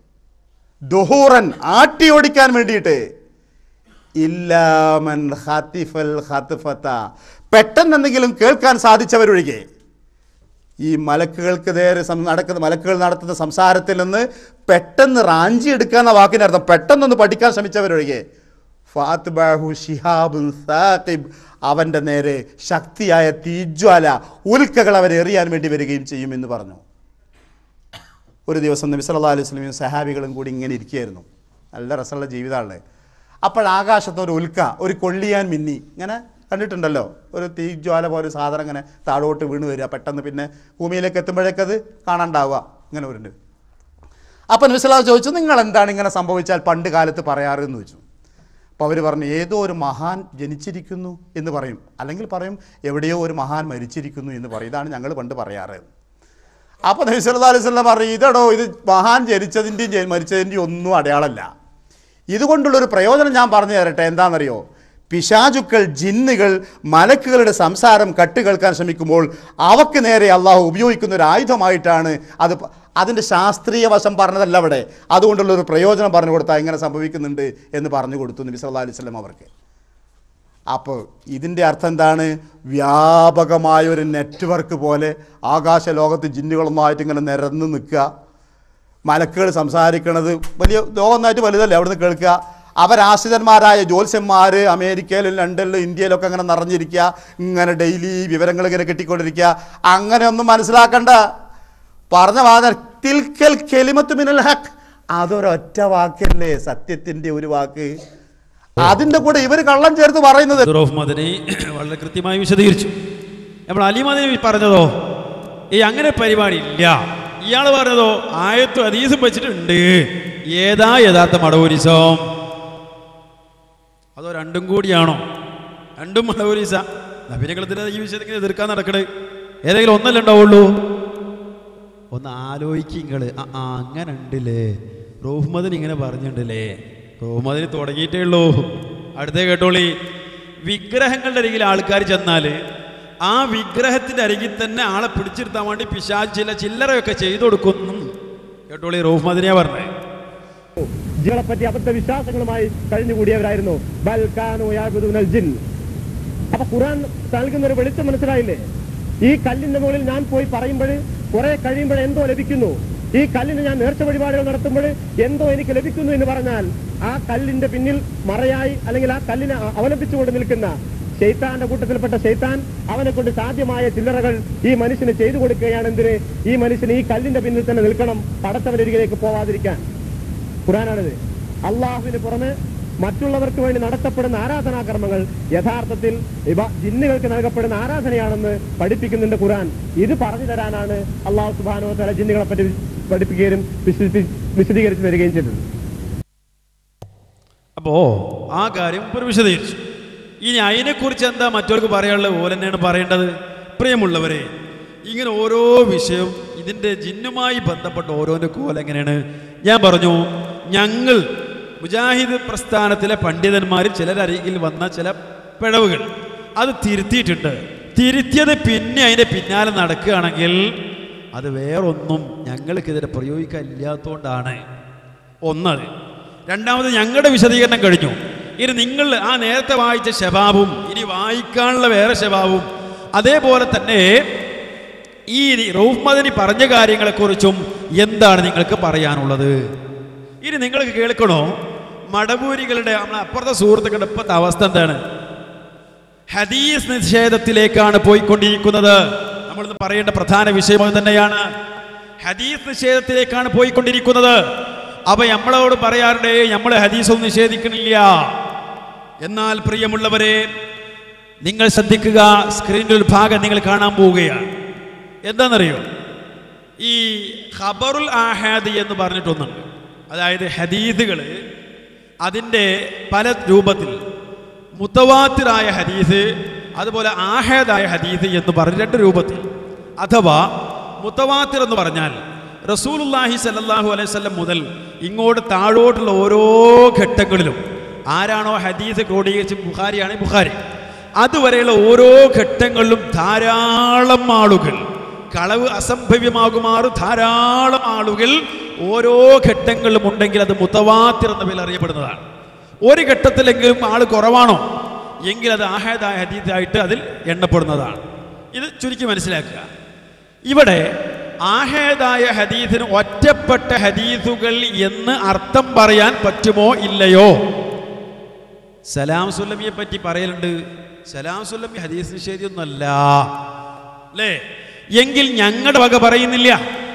ദുഹൂറൻ ആട്ടി ഓടിക്കാൻ വേണ്ടിയിട്ട് ഇല്ലാമൻ ഖാത്തിഫൽ ഖാത്തിഫത്ത പെട്ടെന്ന് എന്തെങ്കിലും കേൾക്കാൻ സാധിച്ചവരൊഴികെ ഈ മലക്കുകൾക്ക് നേരെ സം- നടക്കുന്ന മലക്കുകൾ നടത്തുന്ന സംസാരത്തിൽ നിന്ന് പെട്ടെന്ന് റാഞ്ചി എടുക്കുക എന്ന വാക്കിൻ്റെ അർത്ഥം പെട്ടെന്നൊന്ന് പഠിക്കാൻ ശ്രമിച്ചവരൊഴികെ ഫാത്ബാഹു ഷിഹാബുൻ സാഖിബ് അവൻ്റെ നേരെ ശക്തിയായ തീജ്വാല ഉൽക്കകൾ അവരെ എറിയാൻ വേണ്ടി വരികയും ചെയ്യുമെന്ന് പറഞ്ഞു ഒരു ദിവസം നബി സല്ലല്ലാഹു അലൈഹി വസല്ലമയും സഹാബികളും കൂടി ഇങ്ങനെ ഇരിക്കുകയായിരുന്നു നല്ല രസമുള്ള ജീവിതമാണ് അപ്പോൾ ആകാശത്ത് ഒരു ഉൽക്ക ഒരു കൊള്ളിയാൻ മിന്നി ഇങ്ങനെ കണ്ടിട്ടുണ്ടല്ലോ ഒരു തീജ്വാല പോലെ ഒരു സാധനം ഇങ്ങനെ താഴോട്ട് വീണ് വരിക പെട്ടെന്ന് പിന്നെ ഭൂമിയിലേക്ക് എത്തുമ്പോഴേക്കത് കാണാണ്ടാവുക ഇങ്ങനെ വരുന്നുണ്ട് അപ്പം നബി സല്ലല്ലാഹു ചോദിച്ചു നിങ്ങൾ എന്താണ് ഇങ്ങനെ സംഭവിച്ചാൽ പണ്ട് കാലത്ത് പറയാറ് എന്ന് ചോദിച്ചു അപ്പോൾ അവർ പറഞ്ഞു ഏതോ ഒരു മഹാൻ ജനിച്ചിരിക്കുന്നു എന്ന് പറയും അല്ലെങ്കിൽ പറയും എവിടെയോ ഒരു മഹാൻ മരിച്ചിരിക്കുന്നു എന്ന് പറയും ഇതാണ് ഞങ്ങൾ പണ്ട് പറയാറ് അപ്പോൾ നബി സല്ലല്ലാഹു അലൈഹി വസല്ലം പറയും ഇതടോ ഇത് മഹാൻ ജനിച്ചതിൻ്റെയും ജനി- മരിച്ചതിൻ്റെയും ഒന്നും അടയാളമല്ല ഇതുകൊണ്ടുള്ളൊരു പ്രയോജനം ഞാൻ പറഞ്ഞു തരട്ടെ എന്താണെന്നറിയോ പിശാചുക്കൾ ജിന്നുകൾ മലക്കുകളുടെ സംസാരം കട്ട് കേൾക്കാൻ ശ്രമിക്കുമ്പോൾ അവക്ക് നേരെ അള്ളാഹു ഉപയോഗിക്കുന്ന ഒരു ആയുധമായിട്ടാണ് അത് പ- അതിൻ്റെ ശാസ്ത്രീയ വശം പറഞ്ഞതല്ല അവിടെ അതുകൊണ്ടുള്ള ഒരു പ്രയോജനം പറഞ്ഞു കൊടുത്താൽ ഇങ്ങനെ സംഭവിക്കുന്നുണ്ട് എന്ന് പറഞ്ഞു കൊടുത്തു നബി സല്ലല്ലാഹു അലൈഹി വസല്ലം അവർക്ക് അപ്പോൾ ഇതിൻ്റെ അർത്ഥം എന്താണ് വ്യാപകമായ ഒരു നെറ്റ്വർക്ക് പോലെ ആകാശ ലോകത്ത് ജിന്നുകളൊന്നായിട്ട് ഇങ്ങനെ നിരന്ന് നിൽക്കുക മലക്കുകൾ സംസാരിക്കണത് വലിയ ലോകമൊന്നായിട്ട് വലുതല്ലേ അവിടുന്ന് കേൾക്കുക അവരാശ്രിതന്മാരായ ജ്യോത്സ്യന്മാർ അമേരിക്കയിലും ലണ്ടനിലും ഇന്ത്യയിലൊക്കെ അങ്ങനെ നിറഞ്ഞിരിക്കുക ഇങ്ങനെ ഡെയിലി വിവരങ്ങൾ ഇങ്ങനെ കിട്ടിക്കൊണ്ടിരിക്കുക അങ്ങനെ ഒന്നും മനസ്സിലാക്കണ്ട പറഞ്ഞ വാദം തിൽക്കൽ കെലിമത്ത് മിനൽ ഹക്ക് അതൊരൊറ്റ വാക്കല്ലേ സത്യത്തിൻ്റെ ഒരു വാക്ക് അതിൻ്റെ കൂടെ ഇവർ കള്ളം ചേർത്ത് പറയുന്നത്
റോഫ് മദനി വളരെ കൃത്യമായി വിശദീകരിച്ചു നമ്മൾ അലി മദനി പറഞ്ഞതോ ഈ അങ്ങനെ പരിപാടി ഇല്ല ഇയാൾ പറഞ്ഞതോ ആയത്തും അതീസും വെച്ചിട്ടുണ്ട് ഏതാ യഥാർത്ഥ മടവൂരിസം അതോ രണ്ടും കൂടിയാണോ രണ്ടും മടവൂരിസ നബിനകളത്തിന് ഈ വിഷയത്തിൽ എതിർക്കാൻ നടക്കണേ ഏതെങ്കിലും ഒന്നല്ലേ ഉണ്ടാവുള്ളൂ ഒന്ന് ആലോചിക്കിങ്ങള് ആ ആ, അങ്ങനെ ഉണ്ടല്ലേ റോഹ്മദൻ ഇങ്ങനെ പറഞ്ഞിട്ടുണ്ടല്ലേ റോഹ്മദിന് തുടങ്ങിയിട്ടേ ഉള്ളൂ അടുത്തേ കേട്ടോളി വിഗ്രഹങ്ങളുടെ അരികിൽ ആൾക്കാർ ചെന്നാൽ ആ വിഗ്രഹത്തിന്റെ അരികിൽ തന്നെ ആളെ പിടിച്ചിരുത്താൻ വേണ്ടി പിശാച് ചില ചില്ലറയൊക്കെ ചെയ്തു കൊടുക്കുന്നു കേട്ടോളി റോഹ്മദിനെയാ പറഞ്ഞത്
ജികളെ പറ്റി അബദ്ധ വിശ്വാസങ്ങളുമായി കഴിഞ്ഞുകൂടിയവരായിരുന്നു ബൽക്കാനോ യാബുദുനൽ ജിൻ അപ്പൊ ഖുർആൻ നൽകുന്ന ഒരു വെളിച്ചം മനസ്സിലായില്ലേ ഈ കല്ലിന്റെ മുകളിൽ ഞാൻ പോയി പറയുമ്പോൾ കുറെ കഴിയുമ്പോൾ എന്തോ ലഭിക്കുന്നു ഈ കല്ലിന് ഞാൻ നേർച്ച വഴിപാടുകൾ നടത്തുമ്പോൾ എന്തോ എനിക്ക് ലഭിക്കുന്നു എന്ന് പറഞ്ഞാൽ ആ കല്ലിന്റെ പിന്നിൽ മറയായി അല്ലെങ്കിൽ ആ കല്ലിനെ അ- അവലംബിച്ചുകൊണ്ട് നിൽക്കുന്ന ശൈത്താന്റെ കൂട്ടത്തിൽപ്പെട്ട ശൈത്താൻ അവനെ കൊണ്ട് സാധ്യമായ ചില്ലറകൾ ഈ മനുഷ്യന് ചെയ്തു കൊടുക്കുകയാണ് എന്തിന് ഈ മനുഷ്യന് ഈ കല്ലിന്റെ പിന്നിൽ തന്നെ നിൽക്കണം പടച്ചവനരികിലേക്ക് പോവാതിരിക്കാൻ ഖുറാനാണിത് അള്ളാഹുവിന് പുറമെ മറ്റുള്ളവർക്ക് വേണ്ടി നടത്തപ്പെടുന്ന ആരാധനാകർമ്മങ്ങൾ യഥാർത്ഥത്തിൽ ഇവ ജിന്നുകൾക്ക് നൽകപ്പെടുന്ന ആരാധനയാണെന്ന് പഠിപ്പിക്കുന്നുണ്ട് ഖുറാൻ ഇത് പറഞ്ഞു തരാനാണ് അള്ളാഹു സുബാനോ തല ജിന്നുകളെ പറ്റി പഠിപ്പിക്കുകയും വിശദീ- വിശദീകരിച്ചു തരികയും ചെയ്തത്
അപ്പോ ആ കാര്യം ഒരു വിശദീകരിച്ചു ഇനി അതിനെക്കുറിച്ച് എന്താ മറ്റവർക്ക് പറയാനുള്ളത് ഓല തന്നെയാണ് പറയേണ്ടത് പ്രിയമുള്ളവരെ ഇങ്ങനെ ഓരോ വിഷയവും ഇതിൻ്റെ ജിന്നുമായി ബന്ധപ്പെട്ട ഓരോൻ്റെ കോല എങ്ങനെയാണ് ഞാൻ പറഞ്ഞു ഞങ്ങൾ മുജാഹിദ് പ്രസ്ഥാനത്തിലെ പണ്ഡിതന്മാരിൽ ചിലരരികിൽ വന്ന ചില പിഴവുകൾ അത് തിരുത്തിയിട്ടുണ്ട് തിരുത്തിയത് പിന്നെ അതിൻ്റെ പിന്നാലെ നടക്കുകയാണെങ്കിൽ അത് വേറൊന്നും ഞങ്ങൾക്കെതിരെ പ്രയോഗിക്കാൻ ഇല്ലാത്തതുകൊണ്ടാണ് ഒന്നത് രണ്ടാമത് ഞങ്ങളുടെ വിശദീകരണം കഴിഞ്ഞു ഇനി നിങ്ങൾ ആ നേരത്തെ വായിച്ച ശബാബും ഇനി വായിക്കാനുള്ള വേറെ ശബാബും അതേപോലെ തന്നെ ഈ റൌഫ് മദനി പറഞ്ഞ കാര്യങ്ങളെക്കുറിച്ചും എന്താണ് നിങ്ങൾക്ക് പറയാനുള്ളത് ഇനി നിങ്ങൾക്ക് കേൾക്കണോ മടവൂരികളുടെ നമ്മളെ അപ്പുറത്തെ സുഹൃത്തുക്കളുടെ ഇപ്പോഴത്തെ അവസ്ഥ എന്താണ് ഹദീസ് നിഷേധത്തിലേക്കാണ് പോയിക്കൊണ്ടിരിക്കുന്നത് നമ്മളിന്ന് പറയേണ്ട പ്രധാന വിഷയം അത് തന്നെയാണ് ഹദീസ് നിഷേധത്തിലേക്കാണ് പോയിക്കൊണ്ടിരിക്കുന്നത് അവ നമ്മളോട് പറയാറുണ്ട് നമ്മൾ ഹദീസൊന്നും നിഷേധിക്കണില്ല എന്നാൽ പ്രിയമുള്ളവരെ നിങ്ങൾ ശ്രദ്ധിക്കുക സ്ക്രീനിൽ ഒരു ഭാഗം നിങ്ങൾ കാണാൻ പോവുകയാണ് എന്താണെന്നറിയോ ഈ ഖബറുൽ ആഹാദ് എന്ന് പറഞ്ഞിട്ടൊന്നുണ്ട് അതായത് ഹദീദുകൾ അതിൻ്റെ പല രൂപത്തിൽ മുത്തവാത്തിറായ ഹദീസ് അതുപോലെ ആഹേദായ ഹദീസ് എന്ന് പറഞ്ഞ രണ്ട് രൂപത്തിൽ അഥവാ മുത്തവാത്തിർ എന്ന് പറഞ്ഞാൽ റസൂലുല്ലാഹി സല്ലല്ലാഹു അലൈഹി വസല്ലം മുതൽ ഇങ്ങോട്ട് താഴോട്ടുള്ള ഓരോ ഘട്ടങ്ങളിലും ആരാണോ ഹദീസ് ക്രോഡീകരിച്ച് ബുഖാരിയാണ് ബുഖാരി അതുവരെയുള്ള ഓരോ ഘട്ടങ്ങളിലും ധാരാളം ആളുകൾ കളവ് അസംഭവ്യമാകുമാറ് ധാരാളം ആളുകൾ ഓരോ ഘട്ടങ്ങളിലും ഉണ്ടെങ്കിൽ അത് മുത്തവാത്തിർ എന്ന പേരിൽ അറിയപ്പെടുന്നതാണ് ഒരു ഘട്ടത്തിലെങ്കിലും ആൾ കുറവാണോ എങ്കിൽ അത് ആഹാദായ ഹദീദായിട്ട് അതിൽ എണ്ണപ്പെടുന്നതാണ് ഇത് ചുരുക്കി മനസ്സിലാക്കുക ഇവിടെ ആഹേദായ ഹദീദിന് ഒറ്റപ്പെട്ട ഹദീസുകൾ എന്ന് അർത്ഥം പറയാൻ പറ്റുമോ ഇല്ലയോ സലാം സുല്ലമിയെ പറ്റി പറയലുണ്ട് സലാം സുല്ലമി ഹദീസ് നിഷേധിയൊന്നല്ല അല്ലേ എങ്കിൽ ഞങ്ങളുടെ വക പറയുന്നില്ല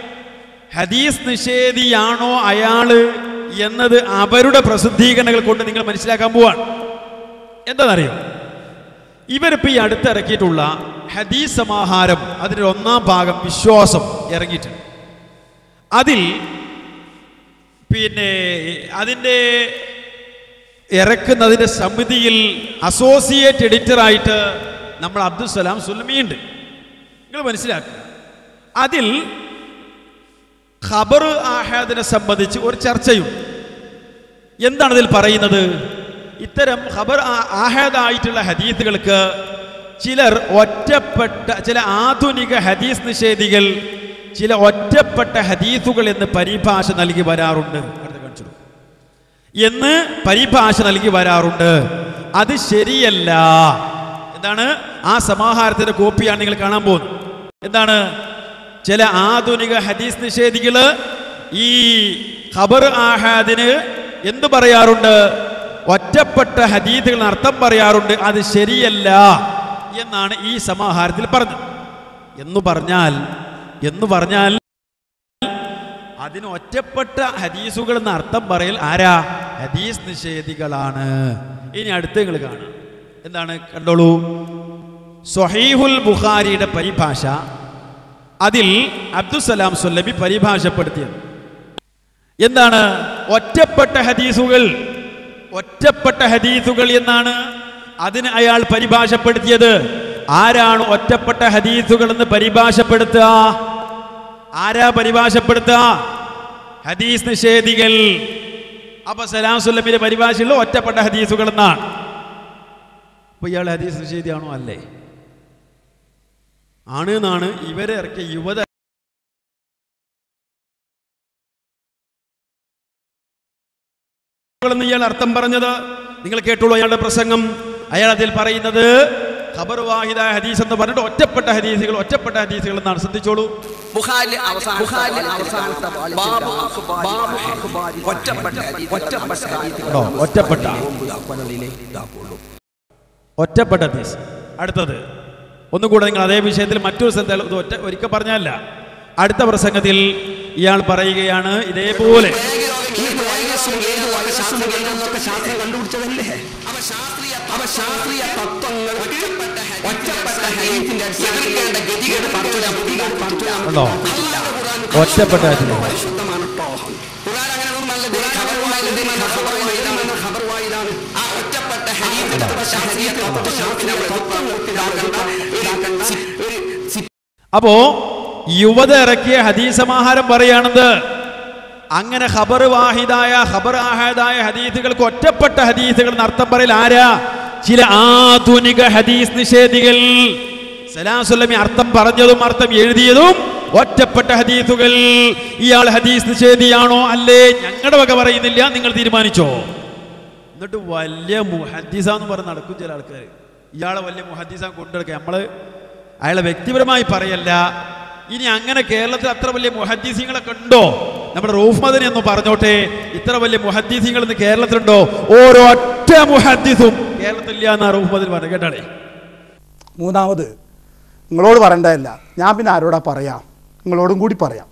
ഹദീസ് നിഷേധിയാണോ അയാള് എന്നത് അവരുടെ പ്രസിദ്ധീകരണങ്ങൾ കൊണ്ട് നിങ്ങൾ മനസ്സിലാക്കാൻ പോവാണ് എന്താണെന്നറിയോ ഇവരിപ്പോൾ ഈ അടുത്തിറക്കിയിട്ടുള്ള ഹദീസ് സമാഹാരം അതിൻ്റെ ഒന്നാം ഭാഗം വിശ്വാസം ഇറങ്ങിയിട്ടുണ്ട് അതിൽ പിന്നെ അതിൻ്റെ ഇറക്കുന്നതിൻ്റെ സമിതിയിൽ അസോസിയേറ്റ് എഡിറ്ററായിട്ട് നമ്മൾ അബ്ദുൽ സലാം സുലമിയുണ്ട് നിങ്ങൾ മനസ്സിലാക്കുക അതിൽ ഖബർ ആഹാദിനെ സംബന്ധിച്ച് ഒരു ചർച്ചയും എന്താണ് ഇതിൽ പറയുന്നത് ഇത്തരം ഖബർ ആ- ആഹാദായിട്ടുള്ള ഹദീസുകൾക്ക് ചിലർ ഒറ്റപ്പെട്ട ചില ആധുനിക ഹദീസ് നിഷേധികൾ ചില ഒറ്റപ്പെട്ട ഹദീസുകൾ എന്ന് പരിഭാഷ നൽകി വരാറുണ്ട് അടുത്ത കാണിച്ചു കൊടുക്കൂ. എന്ന് പരിഭാഷ നൽകി വരാറുണ്ട് അത് ശരിയല്ല എന്താണ് ആ സമാഹാരത്തിന്റെ കോപ്പിയാണ് നിങ്ങൾ കാണാൻ പോകുന്നത് എന്താണ് ചില ആധുനിക ഹദീസ് നിഷേധികള് ഈ ഖബർ ആഹാദിന് എന്ത് പറയാറുണ്ട് ഒറ്റപ്പെട്ട ഹദീദുകൾ അർത്ഥം പറയാറുണ്ട് അത് ശരിയല്ല എന്നാണ് ഈ സമാഹാരത്തിൽ പറഞ്ഞത് എന്ന് പറഞ്ഞാൽ എന്ന് പറഞ്ഞാൽ അതിന് ഒറ്റപ്പെട്ട ഹദീസുകൾ എന്ന അർത്ഥം പറയൽ ആരാ ഹദീസ് നിഷേധികളാണ് ഇനി അടുത്ത് നിങ്ങൾ കാണാം എന്താണ് കണ്ടോളൂ സൊഹീഹുൽ ബുഖാരിയുടെ പരിഭാഷ അതിൽ അബ്ദുസലാം സുല്ലബി പരിഭാഷപ്പെടുത്തിയത് എന്താണ് ഒറ്റപ്പെട്ട ഹദീസുകൾ ഒറ്റപ്പെട്ട ഹദീസുകൾ എന്നാണ് അതിന് അയാൾ പരിഭാഷപ്പെടുത്തിയത് ആരാണ് ഒറ്റപ്പെട്ട ഹദീസുകൾ എന്ന് പരിഭാഷപ്പെടുത്തുക ആരാ പരിഭാഷപ്പെടുത്തുക ഹദീസ് നിഷേധികൾ അപ്പൊ സലാം സുല്ലമിന്റെ പരിഭാഷയിൽ ഒറ്റപ്പെട്ട ഹദീസുകൾ എന്നാണ് അപ്പൊ ഇയാൾ ഹദീസ് നിഷേധിയാണോ അല്ലേ ആണ് എന്നാണ് ഇവരെ ഇറക്കിയ യുവത എന്ന് ഇയാൾ അർത്ഥം പറഞ്ഞത് നിങ്ങൾ കേട്ടോളൂ അയാളുടെ പ്രസംഗം അയാൾ അതിൽ പറയുന്നത് ഖബർ വാഹിദ ഹദീസ് എന്ന് പറഞ്ഞിട്ട് ഒറ്റപ്പെട്ട ഹദീസുകൾ ഒറ്റപ്പെട്ട ഹദീസുകൾ എന്നാണ് ശ്രദ്ധിച്ചോളൂ
ബുഖാരിലെ അവസാന- ബുഖാരിലെ അവസാനത്തെ ബാബു അഖ്ബാരി- ബാബു അഖ്ബാരി ഒറ്റപ്പെട്ട ഹദീസ്- ഒറ്റപ്പെട്ട ഹദീസുകൾ
കേട്ടോ ഒറ്റപ്പെട്ട
പള്ളിയിലെ ഇതാക്കുള്ളൂ.
ഒറ്റപ്പെട്ട ഹദീസ് അടുത്തത് ഒന്നുകൂടെ നിങ്ങൾ അതേ വിഷയത്തിൽ മറ്റൊരു സ്ഥലത്ത് ഇത് ഒറ്റ ഒരിക്കൽ പറഞ്ഞല്ല അടുത്ത പ്രസംഗത്തിൽ ഇയാൾ പറയുകയാണ് ഇതേപോലെ
ഈ വയസ്സും ഏത് വയസ്സും ഏതെന്നൊക്കെ ശാസ്ത്രം കണ്ടുപിടിച്ചതല്ലേ അവ ശാസ്ത്രീയ അവ ശാസ്ത്രീയ തത്വങ്ങൾ ഒറ്റപ്പെട്ട ഹദീ- ഒറ്റപ്പെട്ട ഹദീസിന്റെ എതിർക്കേണ്ട ഗതികേട് പടച്ചോനെ പുതിയ- പടച്ചോനെ നമുക്ക്
ഉണ്ടോ ഒറ്റപ്പെട്ട ഹദീസ്
പരിശുദ്ധമാണ് ട്ടോ. ഖുർആൻ അങ്ങനെ ഒന്നും അല്ല. ഇത് ഖബറുമായി ഇത് ഖബറുമായി ഇതാണ് ഖബറുമായതാണ്. ആ ഒറ്റപ്പെട്ട ഹദീസിന്റെ ശാസ്ത്രീയ തത്വ- ശാസ്ത്രീയ തത്വം ഇതാക്കണ്ട, ഇതാക്കണ്ട. ഒരു സി-
അപ്പോ യുവത ഇറക്കിയ ഹദീസമാഹാരം പറയാണെന്ന് അങ്ങനെ ഖബർ വാഹിദായ ഖബർ ആഹാദായ ഹദീസുകൾക്ക് ഒറ്റപ്പെട്ട ഹദീസുകൾ എന്ന് അർത്ഥം പറയൽ ആരാ ചില ആധുനിക ഹദീസ് നിഷേധികൾ സലാസുല്ലമി അർത്ഥം പറഞ്ഞതും അർത്ഥം എഴുതിയതും ഒറ്റപ്പെട്ട ഹദീസുകൾ ഇയാൾ ഹദീസ് നിഷേധിയാണോ അല്ലേ ഞങ്ങളുടെ വക പറയുന്നില്ല നിങ്ങൾ തീരുമാനിച്ചോ എന്നിട്ട് വലിയ മുഹദ്ദീസ എന്ന് പറഞ്ഞ് നടക്കും ചില ആൾക്കാർ ഇയാളെ വലിയ മുഹദ്ദീസ കൊണ്ടുനടക്കുക നമ്മള് അയാളെ വ്യക്തിപരമായി പറയല്ല ഇനി അങ്ങനെ കേരളത്തിൽ അത്ര വലിയ മുഹദ്ദീസിങ്ങളൊക്കെ ഉണ്ടോ നമ്മുടെ റൂഫ് മദനി എന്ന് പറഞ്ഞോട്ടെ ഇത്ര വലിയ മുഹദ്ദീസിങ്ങൾ ഇന്ന് കേരളത്തിലുണ്ടോ ഓരൊറ്റ മുഹദ്ദീസും കേരളത്തിലില്ല എന്നാ റൂഫ് മദനി പറഞ്ഞു കേട്ടാളേ
മൂന്നാമത് നിങ്ങളോട് പറയേണ്ടതല്ല ഞാൻ പിന്നെ ആരോടാ പറയാം നിങ്ങളോടും കൂടി പറയാം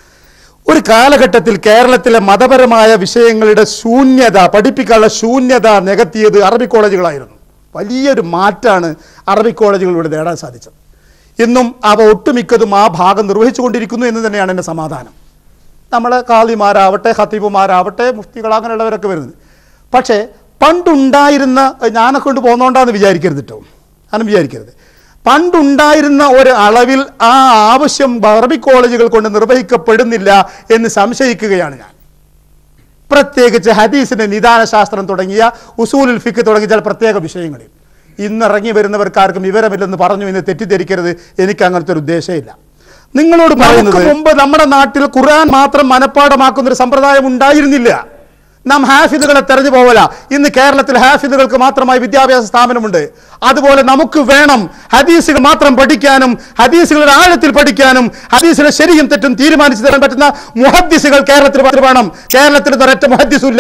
ഒരു കാലഘട്ടത്തിൽ കേരളത്തിലെ മതപരമായ വിഷയങ്ങളുടെ ശൂന്യത പഠിപ്പിക്കാനുള്ള ശൂന്യത നികത്തിയത് അറബി കോളേജുകളായിരുന്നു വലിയൊരു മാറ്റാണ് അറബി കോളേജുകളിലൂടെ നേടാൻ സാധിച്ചത് ഇന്നും അവ ഒട്ടുമിക്കതും ആ ഭാഗം നിർവഹിച്ചുകൊണ്ടിരിക്കുന്നു എന്ന് തന്നെയാണ് എൻ്റെ സമാധാനം നമ്മൾ കാളിമാരാവട്ടെ ഖത്തീബുമാരാവട്ടെ മുഫ്തികൾ അങ്ങനെയുള്ളവരൊക്കെ വരുന്നത് പക്ഷേ പണ്ടുണ്ടായിരുന്ന ഞാനെ കൊണ്ട് പോന്നോണ്ടാന്ന് വിചാരിക്കരുത് കേട്ടോ ഞാനും വിചാരിക്കരുത് പണ്ടുണ്ടായിരുന്ന ഒരു അളവിൽ ആ ആവശ്യം അറബി കോളേജുകൾ കൊണ്ട് നിർവഹിക്കപ്പെടുന്നില്ല എന്ന് സംശയിക്കുകയാണ് ഞാൻ പ്രത്യേകിച്ച് ഹദീസിന്റെ നിദാന ശാസ്ത്രം തുടങ്ങിയ ഉസൂലുൽ ഫിക്ക് തുടങ്ങിയ ചില പ്രത്യേക വിഷയങ്ങളിൽ ഇന്നിറങ്ങി വരുന്നവർക്കാർക്കും വിവരമില്ലെന്ന് പറഞ്ഞു എന്ന് തെറ്റിദ്ധരിക്കരുത് എനിക്ക് അങ്ങനത്തെ ഒരു ഉദ്ദേശമില്ല നിങ്ങളോട് പറയുന്നത് മുമ്പ് നമ്മുടെ നാട്ടിൽ ഖുർആൻ മാത്രം മനഃപ്പാടമാക്കുന്ന ഒരു സമ്പ്രദായം ഉണ്ടായിരുന്നില്ല നാം ഹാഫിദുകളെ തെരഞ്ഞു പോവല ഇന്ന് കേരളത്തിൽ ഹാഫിദുകൾക്ക് മാത്രമായി വിദ്യാഭ്യാസ സ്ഥാപനമുണ്ട് അതുപോലെ നമുക്ക് വേണം ഹദീസുകൾ മാത്രം പഠിക്കാനും ഹദീസുകളുടെ ആഴത്തിൽ പഠിക്കാനും ഹദീസിലെ ശരിയും തെറ്റും തീരുമാനിച്ചു തരാൻ പറ്റുന്ന മുഹദ്ദിസുകൾ കേരളത്തിൽ മാത്രം വേണം കേരളത്തിൽ ഒരൊറ്റ മുഹദ്ദിസുല്ല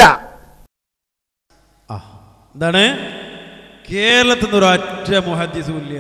ആ എന്താണ് കേരളത്തിൽ നിന്ന് ഒരൊറ്റ മുഹദ്ദിസും ഇല്ല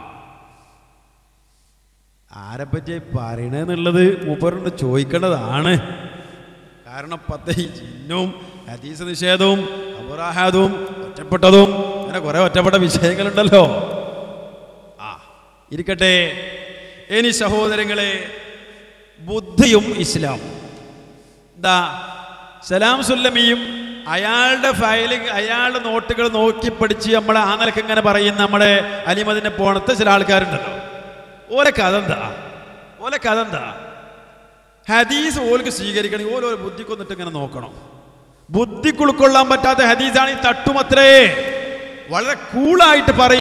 ആരെപ്പറ്റി പറയണെന്നുള്ളത് മൂപ്പരോട് ചോദിക്കേണ്ടതാണ് കാരണം പത്ത് ഈ ജിന്നും ഹദീസ് നിഷേധവും അബുറാഹാദും ഒറ്റപ്പെട്ടതും അങ്ങനെ കുറെ ഒറ്റപ്പെട്ട വിഷയങ്ങളുണ്ടല്ലോ ആ ഇരിക്കട്ടെ ഇനി സഹോദരങ്ങളെ ബുദ്ധിയും ഇസ്ലാം എന്താ സലാം സുല്ലമിയും അയാളുടെ ഫയൽ അയാളുടെ നോട്ടുകൾ നോക്കി പഠിച്ച് നമ്മൾ ആ നിലക്ക് ഇങ്ങനെ പറയുന്ന നമ്മുടെ അലിമദിനെ പോണത്തെ ചില ആൾക്കാരുണ്ടല്ലോ ഓലെ കഥ എന്താ ഓലെ കഥ എന്താ ഹദീസ് ഓൾക്ക് സ്വീകരിക്കണമെങ്കിൽ ഓരോ ബുദ്ധിക്കൊന്നിട്ട് ഇങ്ങനെ നോക്കണം ബുദ്ധിക്ക് ഉൾക്കൊള്ളാൻ പറ്റാത്ത ഹദീസാണ് ഈ തട്ടുമത്രേ വളരെ കൂളായിട്ട് പറയും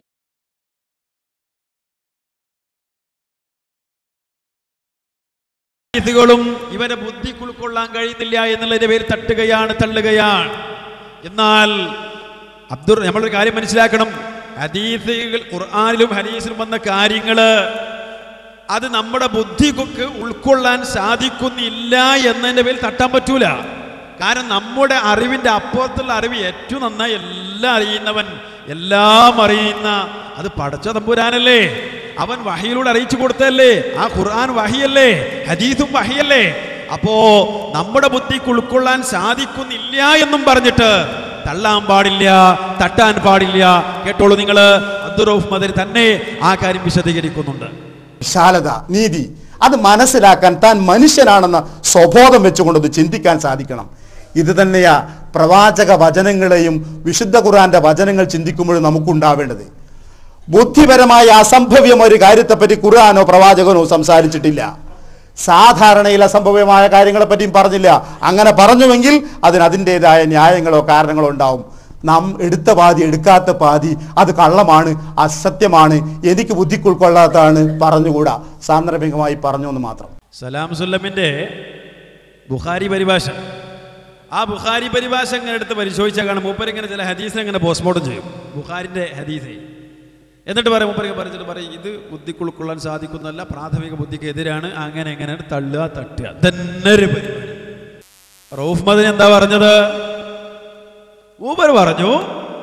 ഹദീസുകളും ഇവരെ ബുദ്ധിക്ക് ഉൾക്കൊള്ളാൻ കഴിയുന്നില്ല എന്നുള്ളതിന്റെ പേര് തട്ടുകയാണ് തള്ളുകയാണ് എന്നാൽ അബ്ദുർ നമ്മളൊരു കാര്യം മനസ്സിലാക്കണം ഹദീസുകൾ ഖുർആാനിലും ഹദീസിലും വന്ന കാര്യങ്ങള് അത് നമ്മുടെ ബുദ്ധിക്ക് ഉൾക്കൊള്ളാൻ സാധിക്കുന്നില്ല എന്നതിന്റെ പേരിൽ തട്ടാൻ പറ്റൂല കാരണം നമ്മുടെ അറിവിന്റെ അപ്പുറത്തുള്ള അറിവ് ഏറ്റവും നന്നായി എല്ലാം അറിയുന്നവൻ എല്ലാം അറിയുന്ന അത് പടച്ച തമ്പുരാനല്ലേ അവൻ വഹിയിലൂടെ അറിയിച്ചു കൊടുത്തല്ലേ ആ ഖുർആൻ വഹിയല്ലേ ഹദീസും വഹിയല്ലേ അപ്പോ നമ്മുടെ ബുദ്ധിക്ക് ഉൾക്കൊള്ളാൻ സാധിക്കുന്നില്ല എന്നും പറഞ്ഞിട്ട് തള്ളാൻ പാടില്ല തട്ടാൻ പാടില്ല കേട്ടോളൂ നിങ്ങൾ അബ്ദുറൌഫ് മദർ തന്നെ ആ കാര്യം വിശദീകരിക്കുന്നുണ്ട്
വിശാലത നീതി അത് മനസ്സിലാക്കാൻ താൻ മനുഷ്യനാണെന്ന സ്വബോധം വെച്ചുകൊണ്ടത് ചിന്തിക്കാൻ സാധിക്കണം ഇത് തന്നെയാ പ്രവാചക വചനങ്ങളെയും വിശുദ്ധ ഖുർആന്റെ വചനങ്ങൾ ചിന്തിക്കുമ്പോഴും നമുക്കുണ്ടാവേണ്ടത് ബുദ്ധിപരമായ അസംഭവ്യം ഒരു കാര്യത്തെപ്പറ്റി ഖുർആാനോ പ്രവാചകനോ സംസാരിച്ചിട്ടില്ല സാധാരണയിൽ അസംഭവ്യമായ കാര്യങ്ങളെ പറ്റിയും പറഞ്ഞില്ല അങ്ങനെ പറഞ്ഞുവെങ്കിൽ അതിന് അതിൻ്റെതായ ന്യായങ്ങളോ കാരണങ്ങളോ ഉണ്ടാവും നാം എടുത്ത പാതി എടുക്കാത്ത പാതി അത് കള്ളമാണ് അസത്യമാണ് എനിക്ക് ബുദ്ധിക്ക് ഉൾക്കൊള്ളാത്തതാണ് പറഞ്ഞുകൂടാ സാന്ദർഭികമായി പറഞ്ഞു എന്ന് മാത്രം
സലാം സുല്ലമിന്റെ ബുഖാരി പരിഭാഷ ആ ബുഖാരി പരിഭാഷ ഇങ്ങനെ എടുത്ത് പരിശോധിച്ചാൽ കാണും മൂപ്പർ ഇങ്ങനെ ചില ഹദീസിനെ ഇങ്ങനെ പോസ്റ്റ്മോർട്ടം ചെയ്യും ബുഖാരിന്റെ ഹദീസേ എന്നിട്ട് പറയും മൂപ്പർക്ക് പറഞ്ഞിട്ട് പറയും ഇത് ബുദ്ധിക്ക് ഉൾക്കൊള്ളാൻ സാധിക്കുന്നതല്ല പ്രാഥമിക ബുദ്ധിക്ക് എതിരാണ് അങ്ങനെ എങ്ങനെ തള്ളുക തട്ടുക തന്നെ ഒരു പരിപാടി റൌഫ് മദൻ എന്താ പറഞ്ഞത് ഊബർ പറഞ്ഞു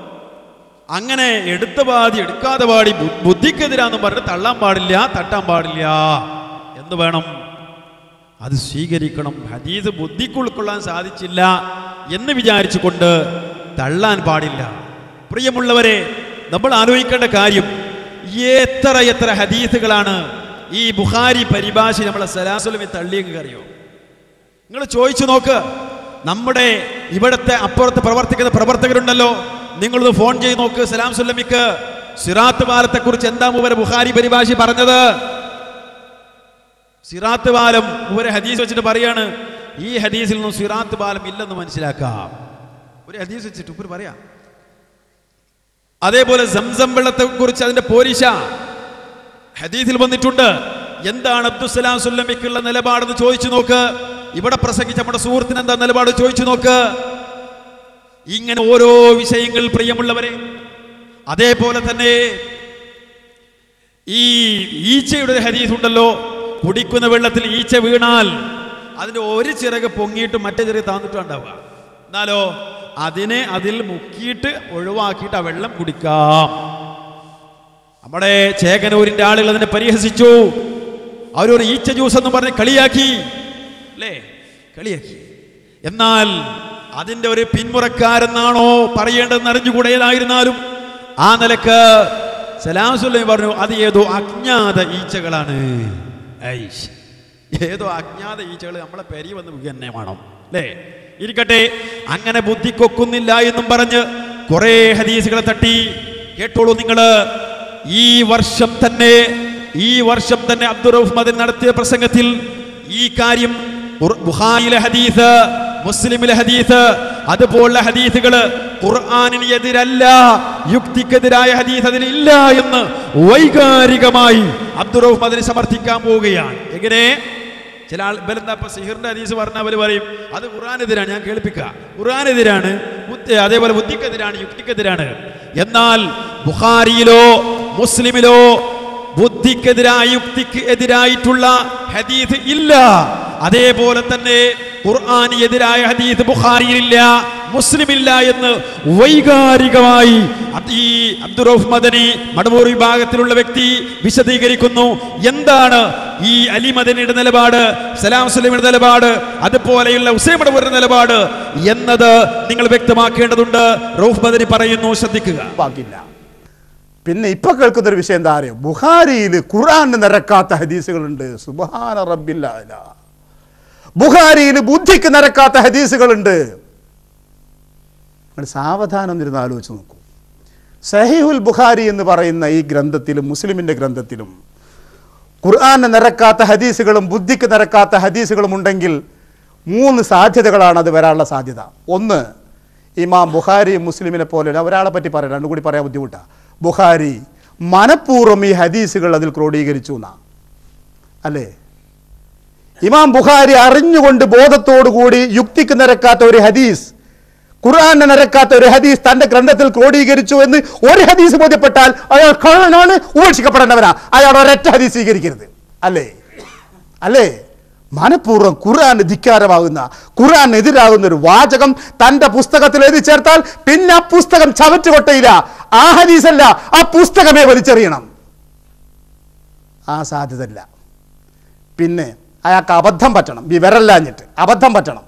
അങ്ങനെ എടുത്ത പാതി എടുക്കാതെ പാടി ബു- ബുദ്ധിക്കെതിരാന്ന് പറഞ്ഞിട്ട് തള്ളാൻ പാടില്ല തട്ടാൻ പാടില്ല എന്ത് വേണം അത് സ്വീകരിക്കണം ഹദീസ് ബുദ്ധിക്ക് ഉൾക്കൊള്ളാൻ സാധിച്ചില്ല എന്ന് വിചാരിച്ചുകൊണ്ട് തള്ളാൻ പാടില്ല പ്രിയമുള്ളവരെ നമ്മൾ ആലോചിക്കേണ്ട കാര്യം എത്ര എത്ര ഹദീസുകളാണ് ഈ ബുഖാരി പരിഭാഷ നമ്മളെ സലാസുലമി തള്ളിയെങ്കിൽ അറിയോ നിങ്ങൾ ചോദിച്ചു നോക്ക് നമ്മുടെ ഇവിടുത്തെ അപ്പുറത്ത് പ്രവർത്തിക്കുന്ന പ്രവർത്തകരുണ്ടല്ലോ നിങ്ങളൊന്ന് ഫോൺ ചെയ്ത് നോക്ക് സലാം സുല്ലമിക്ക് സിറാത്ത് പാലത്തെ കുറിച്ച് എന്താ മൂവരെ ബുഖാരി പരിഭാഷ പറഞ്ഞത് സിറാത്ത് പാലം ഒരു ഹദീസ് വെച്ചിട്ട് പറയാണ് ഈ ഹദീസിൽ നിന്നും സിറാത്ത് പാലം ഇല്ലെന്ന് മനസ്സിലാക്കാം ഒരു ഹദീസ് വെച്ചിട്ട് ഉപ്പര് പറയാം അതേപോലെ സംസം വെള്ളത്തെ കുറിച്ച് അതിന്റെ പോരിശ ഹദീസിൽ വന്നിട്ടുണ്ട് എന്താണ് അബ്ദുസലാം സുല്ലമിക്കുള്ള നിലപാടെന്ന് ചോദിച്ചു നോക്ക് ഇവിടെ പ്രസംഗിച്ച നമ്മുടെ സുഹൃത്തിന് എന്താ നിലപാട് ചോദിച്ചു നോക്ക് ഇങ്ങനെ ഓരോ വിഷയങ്ങൾ പ്രിയമുള്ളവരെ അതേപോലെ തന്നെ ഈ ഈച്ചയുടെ ഒരു ഹദീസ് ഉണ്ടല്ലോ കുടിക്കുന്ന വെള്ളത്തിൽ ഈച്ച വീണാൽ അതിന്റെ ഒരു ചിറക് പൊങ്ങിയിട്ട് മറ്റേ ചിറക് താന്നിട്ട് ഉണ്ടാവുക എന്നാലോ അതിനെ അതിൽ മുക്കിയിട്ട് ഒഴിവാക്കിയിട്ട് ആ വെള്ളം കുടിക്കാം നമ്മുടെ ചേകനൂരിന്റെ ആളുകൾ അതിനെ പരിഹസിച്ചു അവരൊരു ഈച്ച ജ്യൂസ് എന്ന് പറഞ്ഞ് കളിയാക്കി അല്ലേ കളിയാക്കി എന്നാൽ അതിന്റെ ഒരു പിന്മുറക്കാരെന്നാണോ പറയേണ്ടതെന്ന് അറിഞ്ഞുകൂടെയതായിരുന്നാലും ആ നിലക്ക് സലാം സുല്ലൈം പറഞ്ഞു അത് ഏതോ അജ്ഞാത ഈച്ചകളാണ് ഐഷ് ഏതോ അജ്ഞാത ഈച്ചകൾ നമ്മളെ പെരി വന്ന് വീഴുക തന്നെ വേണം അല്ലേ ഇരിക്കട്ടെ അങ്ങനെ ബുദ്ധി കൊക്കുന്നില്ല എന്നും പറഞ്ഞ് കുറെ ഹദീസുകളെ തട്ടി കേട്ടോളൂ നിങ്ങള് ഈ വർഷം തന്നെ ഈ വർഷം തന്നെ അബ്ദുറൌഫ് മദൻ നടത്തിയ പ്രസംഗത്തിൽ ഈ കാര്യം ഖുർ- ബുഖാരിയിലെ ഹദീസ് മുസ്ലിമിലെ ഹദീസ് അതുപോലുള്ള ഹദീസുകള് ഖുർആാനിന് എതിരല്ല യുക്തിക്കെതിരായ ഹദീസ് അതിലില്ല എന്ന് വൈകാരികമായി അബ്ദുറൌഫ് മദനി സമർത്ഥിക്കാൻ പോവുകയാണ് എങ്ങനെ ചില ആൾ ഇവരെന്താ ഇപ്പൊ സിഹിറിന്റെ ഹദീസ് പറഞ്ഞ അവർ പറയും അത് ഖുർആാനെതിരാണ് ഞാൻ കേൾപ്പിക്കുക ഖുർആാനെതിരാണ് ബുദ്ധി- അതേപോലെ ബുദ്ധിക്കെതിരാണ് യുക്തിക്കെതിരാണ് എന്നാൽ ബുഖാരിയിലോ മുസ്ലിമിലോ ബുദ്ധിക്കെതിരായ യുക്തിക്ക് എതിരായിട്ടുള്ള ഹദീസ് ഇല്ല അതേപോലെ തന്നെ ഖുർആന് എതിരായ ഹദീസ് ബുഖാരിയിലില്ല മുസ്ലിമില്ല എന്ന് വൈകാരികമായി അത് ഈ അബ്ദുറൌഫ് മദനി മടവൂർ വിഭാഗത്തിലുള്ള വ്യക്തി വിശദീകരിക്കുന്നു എന്താണ് ഈ അലി മദനിയുടെ നിലപാട് സലാം സുലൈമിയുടെ നിലപാട് അതുപോലെയുള്ള ഹുസൈൻ മടവൂരിന്റെ നിലപാട് എന്നത് നിങ്ങൾ വ്യക്തമാക്കേണ്ടതുണ്ട് റൌഫ് മദനി പറയുന്നു ശ്രദ്ധിക്കുക
ബാക്കില്ല പിന്നെ ഇപ്പൊ കേൾക്കുന്ന ഒരു വിഷയം എന്താ അറിയോ ബുഹാരിയിൽ ഖുറാന് നിരക്കാത്ത ഹദീസുകളുണ്ട് സുബാന റബ്ബില്ല ബുഹാരിയിൽ ബുദ്ധിക്ക് നിരക്കാത്ത ഹദീസുകളുണ്ട് നിങ്ങൾ സാവധാനം ഒന്നിരുന്ന് ആലോചിച്ച് നോക്കൂ സഹീഹുൽ ബുഖാരി എന്ന് പറയുന്ന ഈ ഗ്രന്ഥത്തിലും മുസ്ലിമിൻ്റെ ഗ്രന്ഥത്തിലും ഖുർആന് നിരക്കാത്ത ഹദീസുകളും ബുദ്ധിക്ക് നിരക്കാത്ത ഹദീസുകളും ഉണ്ടെങ്കിൽ മൂന്ന് സാധ്യതകളാണ് അത് വരാനുള്ള സാധ്യത ഒന്ന് ഇമാം ബുഖാരി മുസ്ലിമിനെ പോലെ ഒരാളെ പറ്റി പറയാം രണ്ടും കൂടി പറയാൻ ബുദ്ധിമുട്ടാണ് ബുഖാരി മനഃപൂർവ്വം ഈ ഹദീസുകൾ അതിൽ ക്രോഡീകരിച്ചു എന്നാ അല്ലേ ഇമാം ബുഖാരി അറിഞ്ഞുകൊണ്ട് ബോധത്തോടുകൂടി യുക്തിക്ക് നിരക്കാത്ത ഒരു ഹദീസ് ഖുർആാനെ നിരക്കാത്ത ഒരു ഹദീസ് തന്റെ ഗ്രന്ഥത്തിൽ ക്രോഡീകരിച്ചു എന്ന് ഒരു ഹദീസ് ബോധ്യപ്പെട്ടാൽ അയാൾ കള്ളനാണ് ഉപേക്ഷിക്കപ്പെടേണ്ടവനാ അയാൾ ഒരൊറ്റ ഹദീസ് സ്വീകരിക്കരുത് അല്ലേ അല്ലേ മനഃപൂർവ്വം ഖുർആൻ ധിക്കാരമാകുന്ന ഖുർആൻ എതിരാകുന്ന ഒരു വാചകം തന്റെ പുസ്തകത്തിൽ എഴുതി ചേർത്താൽ പിന്നെ ആ പുസ്തകം ചവറ്റുകൊട്ടയില്ല ആ ഹദീസല്ല ആ പുസ്തകമേ വലിച്ചെറിയണം ആ സാധ്യതയില്ല പിന്നെ അയാൾക്ക് അബദ്ധം പറ്റണം വിവരമില്ലാഞ്ഞിട്ട് അബദ്ധം പറ്റണം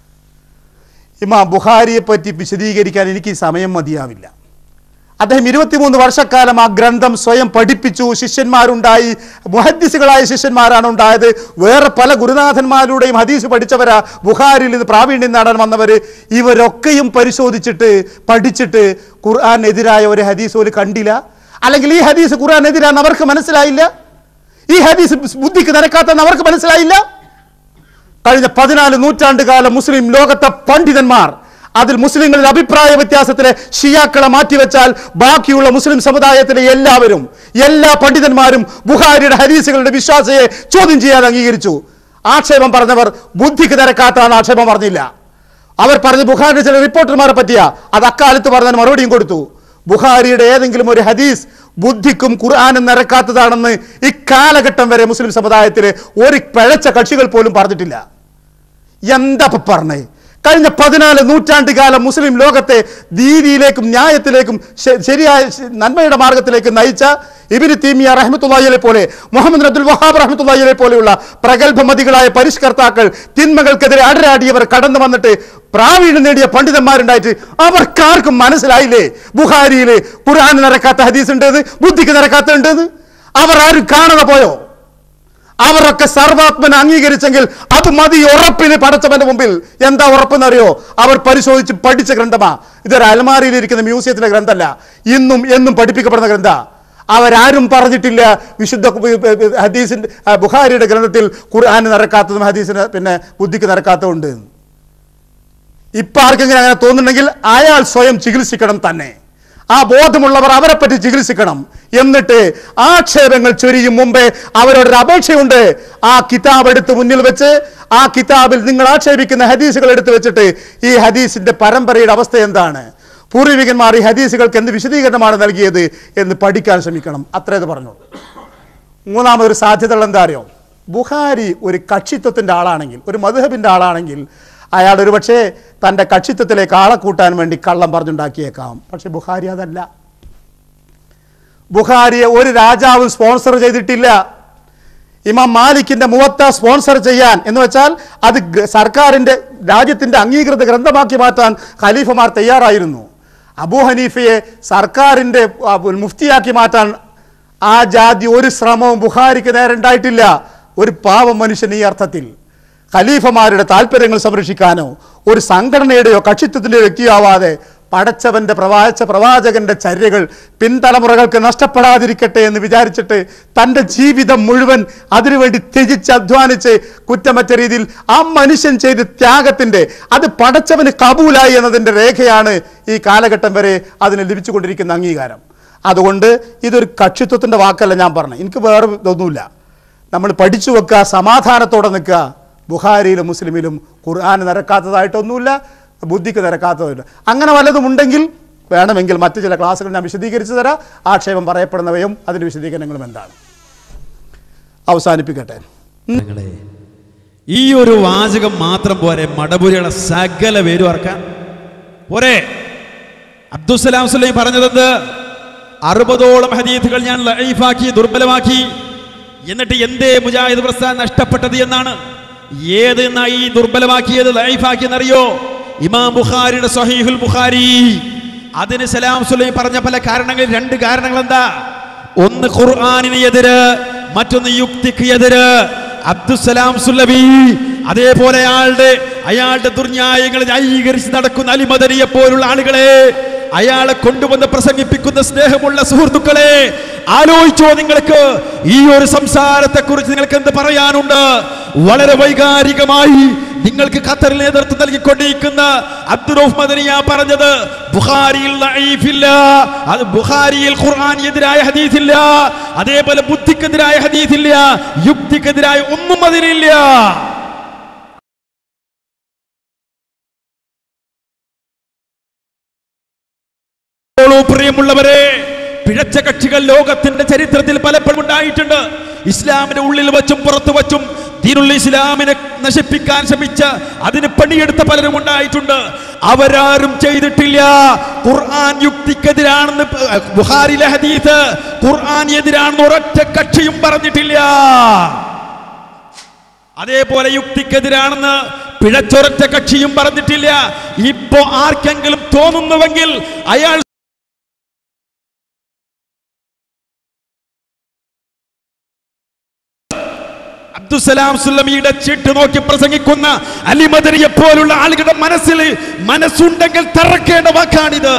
ഇമാം ബുഖാരിയെ പറ്റി വിശദീകരിക്കാൻ എനിക്ക് ഈ സമയം മതിയാവില്ല അദ്ദേഹം ഇരുപത്തിമൂന്ന് വർഷക്കാലം ആ ഗ്രന്ഥം സ്വയം പഠിപ്പിച്ചു ശിഷ്യന്മാരുണ്ടായി മുഹദ്ദിസുകളായ ശിഷ്യന്മാരാണ് ഉണ്ടായത് വേറെ പല ഗുരുനാഥന്മാരുടെയും ഹദീസ് പഠിച്ചവരാ ബുഖാരിയിൽ ഇത് പ്രാവീണ്യം നേടാൻ വന്നവർ ഇവരൊക്കെയും പരിശോധിച്ചിട്ട് പഠിച്ചിട്ട് ഖുർആാനെതിരായ ഒരു ഹദീസ് ഒരു കണ്ടില്ല അല്ലെങ്കിൽ ഈ ഹദീസ് ഖുർആാനെതിരാന്ന് അവർക്ക് മനസ്സിലായില്ല ഈ ഹദീസ് ബുദ്ധിക്ക് നിരക്കാത്തെന്ന് അവർക്ക് മനസ്സിലായില്ല കഴിഞ്ഞ പതിനാല് നൂറ്റാണ്ട് കാലം മുസ്ലിം ലോകത്തെ പണ്ഡിതന്മാർ അതിൽ മുസ്ലിങ്ങളിൽ അഭിപ്രായ വ്യത്യാസത്തിലെ ഷിയാക്കളെ മാറ്റിവെച്ചാൽ ബാക്കിയുള്ള മുസ്ലിം സമുദായത്തിലെ എല്ലാവരും എല്ലാ പണ്ഡിതന്മാരും ബുഹാരിയുടെ ഹരീസുകളുടെ വിശ്വാസയെ ചോദ്യം ചെയ്യാൻ അംഗീകരിച്ചു ആക്ഷേപം പറഞ്ഞവർ ബുദ്ധിക്ക് നിരക്കാത്താണ് ആക്ഷേപം പറഞ്ഞില്ല അവർ പറഞ്ഞ ബുഖാരിയുടെ ചില റിപ്പോർട്ടർമാരെ പറ്റിയ അത് അക്കാലത്ത് പറഞ്ഞതിന് മറുപടിയും കൊടുത്തു ബുഖാരിയുടെ ഏതെങ്കിലും ഒരു ഹദീസ് ബുദ്ധിക്കും ഖുർആാനും നിരക്കാത്തതാണെന്ന് ഇക്കാലഘട്ടം വരെ മുസ്ലിം സമുദായത്തിലെ ഒരു പിഴച്ച കക്ഷികൾ പോലും പറഞ്ഞിട്ടില്ല എന്താ ഇപ്പൊ പറഞ്ഞേ കഴിഞ്ഞ പതിനാല് നൂറ്റാണ്ട് കാലം മുസ്ലിം ലോകത്തെ ദീതിയിലേക്കും ന്യായത്തിലേക്കും ശ- ശരിയായ ശ- നന്മയുടെ മാർഗത്തിലേക്ക് നയിച്ച ഇബിന് തീമിയ റഹ്മത്തുള്ളയെ പോലെ മുഹമ്മദ് അബ്ദുൽ വഹാബ് റഹ്മത്തുള്ളയെ പോലെയുള്ള പ്രഗത്ഭമതികളായ പരിഷ്കർത്താക്കൾ തിന്മകൾക്കെതിരെ അടരാടിയവർ കടന്നു വന്നിട്ട് പ്രാവീണ്യം നേടിയ പണ്ഡിതന്മാരുണ്ടായിട്ട് അവർക്കാർക്കും മനസ്സിലായില്ലേ ബുഹാരിയില് ഖുർആൻ നിരക്കാത്ത ഹദീസ് ഉണ്ടെന്ന് ബുദ്ധിക്ക് നിരക്കാത്ത ഉണ്ടെന്ന് അവർ ആരും കാണാതെ പോയോ അവരൊക്കെ സർവാത്മന അംഗീകരിച്ചെങ്കിൽ അത് മതി ഉറപ്പിന് പടച്ചവന്റെ മുമ്പിൽ എന്താ ഉറപ്പെന്നറിയോ അവർ പരിശോധിച്ച് പഠിച്ച ഗ്രന്ഥമാ ഇതൊരു അലമാരിയിൽ ഇരിക്കുന്ന മ്യൂസിയത്തിലെ ഗ്രന്ഥമല്ല ഇന്നും എന്നും പഠിപ്പിക്കപ്പെടുന്ന ഗ്രന്ഥ അവരാരും പറഞ്ഞിട്ടില്ല വിശുദ്ധ ഹദീസിന്റെ ആ, ബുഖാരിയുടെ ഗ്രന്ഥത്തിൽ ഖുർആൻ നിരക്കാത്തതും ഹദീസിന് പിന്നെ ബുദ്ധിക്ക് നിരക്കാത്തതുണ്ട് എന്ന്. ഇപ്പൊ ആർക്കെങ്കിലും അങ്ങനെ തോന്നുന്നുണ്ടെങ്കിൽ അയാൾ സ്വയം ചികിത്സിക്കണം തന്നെ ആ ബോധമുള്ളവർ അവരെ പറ്റി ചികിത്സിക്കണം എന്നിട്ട് ആക്ഷേപങ്ങൾ ചൊരിയും മുമ്പേ അവരോടൊരു അപേക്ഷയുണ്ട് ആ കിതാബ് എടുത്ത് മുന്നിൽ വെച്ച് ആ കിതാബിൽ നിങ്ങൾ ആക്ഷേപിക്കുന്ന ഹദീസുകൾ എടുത്ത് വെച്ചിട്ട് ഈ ഹദീസിന്റെ പരമ്പരയുടെ അവസ്ഥ എന്താണ് പൂർവികന്മാർ ഈ ഹദീസുകൾക്ക് എന്ത് വിശദീകരണമാണ് നൽകിയത് എന്ന് പഠിക്കാൻ ശ്രമിക്കണം അത്രയത് പറഞ്ഞു മൂന്നാമതൊരു സാധ്യതകൾ എന്താ അറിയോ ബുഹാരി ഒരു കക്ഷിത്വത്തിൻ്റെ ആളാണെങ്കിൽ ഒരു മധുഹബിൻ്റെ ആളാണെങ്കിൽ അയാൾ ഒരു പക്ഷേ തൻ്റെ കക്ഷിത്വത്തിലേക്ക് ആളെ കൂട്ടാൻ വേണ്ടി കള്ളം പറഞ്ഞുണ്ടാക്കിയേക്കാം പക്ഷെ ബുഹാരി അതല്ല ബുഹാരിയെ ഒരു രാജാവും സ്പോൺസർ ചെയ്തിട്ടില്ല ഇമാം മാലിക്കിന്റെ മുവത്ത സ്പോൺസർ ചെയ്യാൻ എന്ന് വെച്ചാൽ അത് ഗ- സർക്കാരിന്റെ രാജ്യത്തിന്റെ അംഗീകൃത ഗ്രന്ഥമാക്കി മാറ്റാൻ ഖലീഫമാർ തയ്യാറായിരുന്നു അബൂ ഹനീഫയെ സർക്കാരിന്റെ ആ, മുഫ്തിയാക്കി മാറ്റാൻ ആ ജാതി ഒരു ശ്രമവും ബുഹാരിക്ക് നേരെ ഉണ്ടായിട്ടില്ല ഒരു പാവം മനുഷ്യൻ ഈ അർത്ഥത്തിൽ ഖലീഫമാരുടെ താല്പര്യങ്ങൾ സംരക്ഷിക്കാനോ ഒരു സംഘടനയുടെയോ കക്ഷിത്വത്തിൻ്റെയോ വ്യക്തിയാവാതെ പടച്ചവന്റെ പ്രവാച പ്രവാചകന്റെ ചര്യകൾ പിൻതലമുറകൾക്ക് നഷ്ടപ്പെടാതിരിക്കട്ടെ എന്ന് വിചാരിച്ചിട്ട് തൻ്റെ ജീവിതം മുഴുവൻ അതിനുവേണ്ടി ത്യജിച്ച് അധ്വാനിച്ച് കുറ്റമറ്റ രീതിയിൽ ആ മനുഷ്യൻ ചെയ്ത ത്യാഗത്തിന്റെ അത് പടച്ചവന് കബൂലായി എന്നതിൻ്റെ രേഖയാണ് ഈ കാലഘട്ടം വരെ അതിന് ലഭിച്ചുകൊണ്ടിരിക്കുന്ന അംഗീകാരം അതുകൊണ്ട് ഇതൊരു കക്ഷിത്വത്തിൻ്റെ വാക്കല്ല ഞാൻ പറഞ്ഞു എനിക്ക് വേറെ ഇതൊന്നുമില്ല നമ്മൾ പഠിച്ചു വെക്കുക സമാധാനത്തോടെ നിൽക്കുക ബുഹാരിയിലും മുസ്ലിമിലും ഖുർആൻ നിരക്കാത്തതായിട്ടൊന്നുമില്ല ബുദ്ധിക്ക് നിരക്കാത്തതുമില്ല അങ്ങനെ വല്ലതും ഉണ്ടെങ്കിൽ വേണമെങ്കിൽ മറ്റു ചില ക്ലാസ്സുകൾ ഞാൻ വിശദീകരിച്ചു തരാം ആക്ഷേപം പറയപ്പെടുന്നവയും അതിൻ്റെ വിശദീകരണങ്ങളും എന്താണ് അവസാനിപ്പിക്കട്ടെ
നിങ്ങളെ ഈ ഒരു വാചകം മാത്രം പോരെ മടപുരിയുടെ സകല പേരും ഓർക്കാൻ പോരെ അബ്ദുസലാം സുലൈം പറഞ്ഞതെന്ത് അറുപതോളം ഹദീഥുകൾ ഞാൻ ലൈഫാക്കി ദുർബലമാക്കി എന്നിട്ട് എന്തേ മുജാഹിദ് പ്രസ്ഥാനം നഷ്ടപ്പെട്ടത് എന്നാണ് ഏത് എന്നാ ഈ ദുർബലമാക്കിയത് ലൈഫാക്കി എന്നറിയോ ഇമാം ബുഖാരിയുടെ സഹീഹുൽ ബുഖാരി അതിന് സലാം സുലൈം പറഞ്ഞ പല കാരണങ്ങൾ രണ്ട് കാരണങ്ങൾ എന്താ ഒന്ന് ഖുർആാനിന് എതിര് മറ്റൊന്ന് യുക്തിക്ക് എതിര് അബ്ദുസലാം സുല്ലബി അതേപോലെ അയാളുടെ അയാളുടെ ദുർന്യായങ്ങൾ ന്യായീകരിച്ച് നടക്കുന്ന അലിമദനിയെ പോലുള്ള ആളുകളെ അയാളെ കൊണ്ടുവന്ന് പ്രസംഗിപ്പിക്കുന്ന സ്നേഹമുള്ള സുഹൃത്തുക്കളെ ആലോചിച്ചോ നിങ്ങൾക്ക് ഈ ഒരു സംസാരത്തെ കുറിച്ച് നിങ്ങൾക്ക് എന്ത് പറയാനുണ്ട് വളരെ വൈകാരികമായി നിങ്ങൾക്ക് ഖത്തറിൽ നേതൃത്വം നൽകിക്കൊണ്ടിരിക്കുന്ന അബ്ദുറൌഫ് മദനിയ പറഞ്ഞത് ബുഖാരിയിൽ ലഈഫില്ല അത് ബുഖാരിയിൽ ഖുർആൻ എതിരായ ഹദീസില്ല അതേപോലെ ബുദ്ധിക്കെതിരായ ഹദീസില്ല യുക്തിക്കെതിരായ ഒന്നും അതിലില്ല ഓളോ പ്രിയമുള്ളവരെ പിഴച്ച കക്ഷികൾ ലോകത്തിന്റെ ചരിത്രത്തിൽ പലപ്പോഴും ഉണ്ടായിട്ടുണ്ട് ഇസ്ലാമിന്റെ ഉള്ളിൽ വച്ചും പുറത്തു വച്ചും ദീനുൽ ഇസ്ലാമിനെ നശിപ്പിക്കാൻ ശ്രമിച്ച അതിന് പണിയെടുത്ത പലരും ഉണ്ടായിട്ടുണ്ട് അവരാരും ചെയ്തിട്ടില്ല ഖുർആൻ യുക്തിക്കെതിരാണെന്ന് ബുഹാരിലെ ഹദീസ് ഖുർആൻ എതിരാണെന്ന് ഒരൊറ്റ കക്ഷിയും പറഞ്ഞിട്ടില്ല അതേപോലെ യുക്തിക്കെതിരാണെന്ന് പിഴച്ചൊരറ്റ കക്ഷിയും പറഞ്ഞിട്ടില്ല ഇപ്പോ ആർക്കെങ്കിലും തോന്നുന്നുവെങ്കിൽ അയാൾ അബ്ദുസലാം സുല്ലമിയുടെ ചീട്ട് നോക്കി പ്രസംഗിക്കുന്ന അലിമദരിയെ പോലുള്ള ആളുകളുടെ മനസ്സിൽ മനസ്സുണ്ടെങ്കിൽ തറക്കേണ്ട വാക്കാണിത്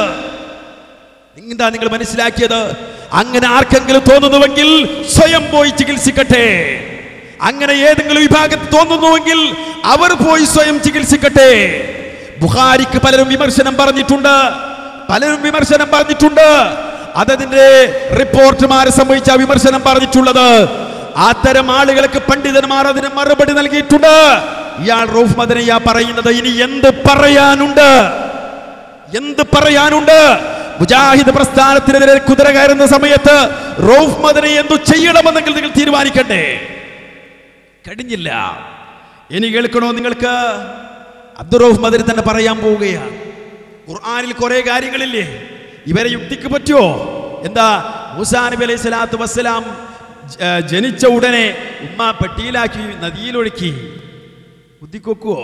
എന്താ നിങ്ങൾ മനസ്സിലാക്കിയത് അങ്ങനെ ആർക്കെങ്കിലും തോന്നുന്നുവെങ്കിൽ സ്വയം പോയി ചികിത്സിക്കട്ടെ അങ്ങനെ ഏതെങ്കിലും വിഭാഗത്തിൽ തോന്നുന്നുവെങ്കിൽ അവർ പോയി സ്വയം ചികിത്സിക്കട്ടെ ബുഹാരിക്ക് പലരും വിമർശനം പറഞ്ഞിട്ടുണ്ട് പലരും വിമർശനം പറഞ്ഞിട്ടുണ്ട് അതതിന്റെ റിപ്പോർട്ടുമാരെ സംബന്ധിച്ച വിമർശനം പറഞ്ഞിട്ടുള്ളത് അത്തരം ആളുകൾക്ക് പണ്ഡിതന്മാർ അതിന് മറുപടി നൽകിയിട്ടുണ്ട് ഇയാൾ റൂഫ് മദനയ്യ പറയുന്നത് ഇനി എന്ത് പറയാനുണ്ട് എന്ത് പറയാനുണ്ട് മുജാഹിദ് പ്രസ്ഥാനത്തിനെതിരെ കുതിര കയറുന്ന സമയത്ത് റൌഫ് മദനെ എന്തു ചെയ്യണമെന്നെങ്കിൽ നിങ്ങൾ തീരുമാനിക്കണ്ടേ കഴിഞ്ഞില്ല ഇനി കേൾക്കണോ നിങ്ങൾക്ക് അബ്ദുറൌഫ് മദനി തന്നെ പറയാൻ പോവുകയാണ് ഖുർആനിൽ കുറെ കാര്യങ്ങളില്ലേ ഇവരെ യുക്തിക്ക് പറ്റുമോ എന്താ മൂസാ നബി അലൈഹി സ്വലാത്തു വസ്സലാം ജ- ജനിച്ച ഉടനെ ഉമ്മ പെട്ടിയിലാക്കി നദിയിലൊഴുക്കി ബുദ്ധിക്കൊക്കുവോ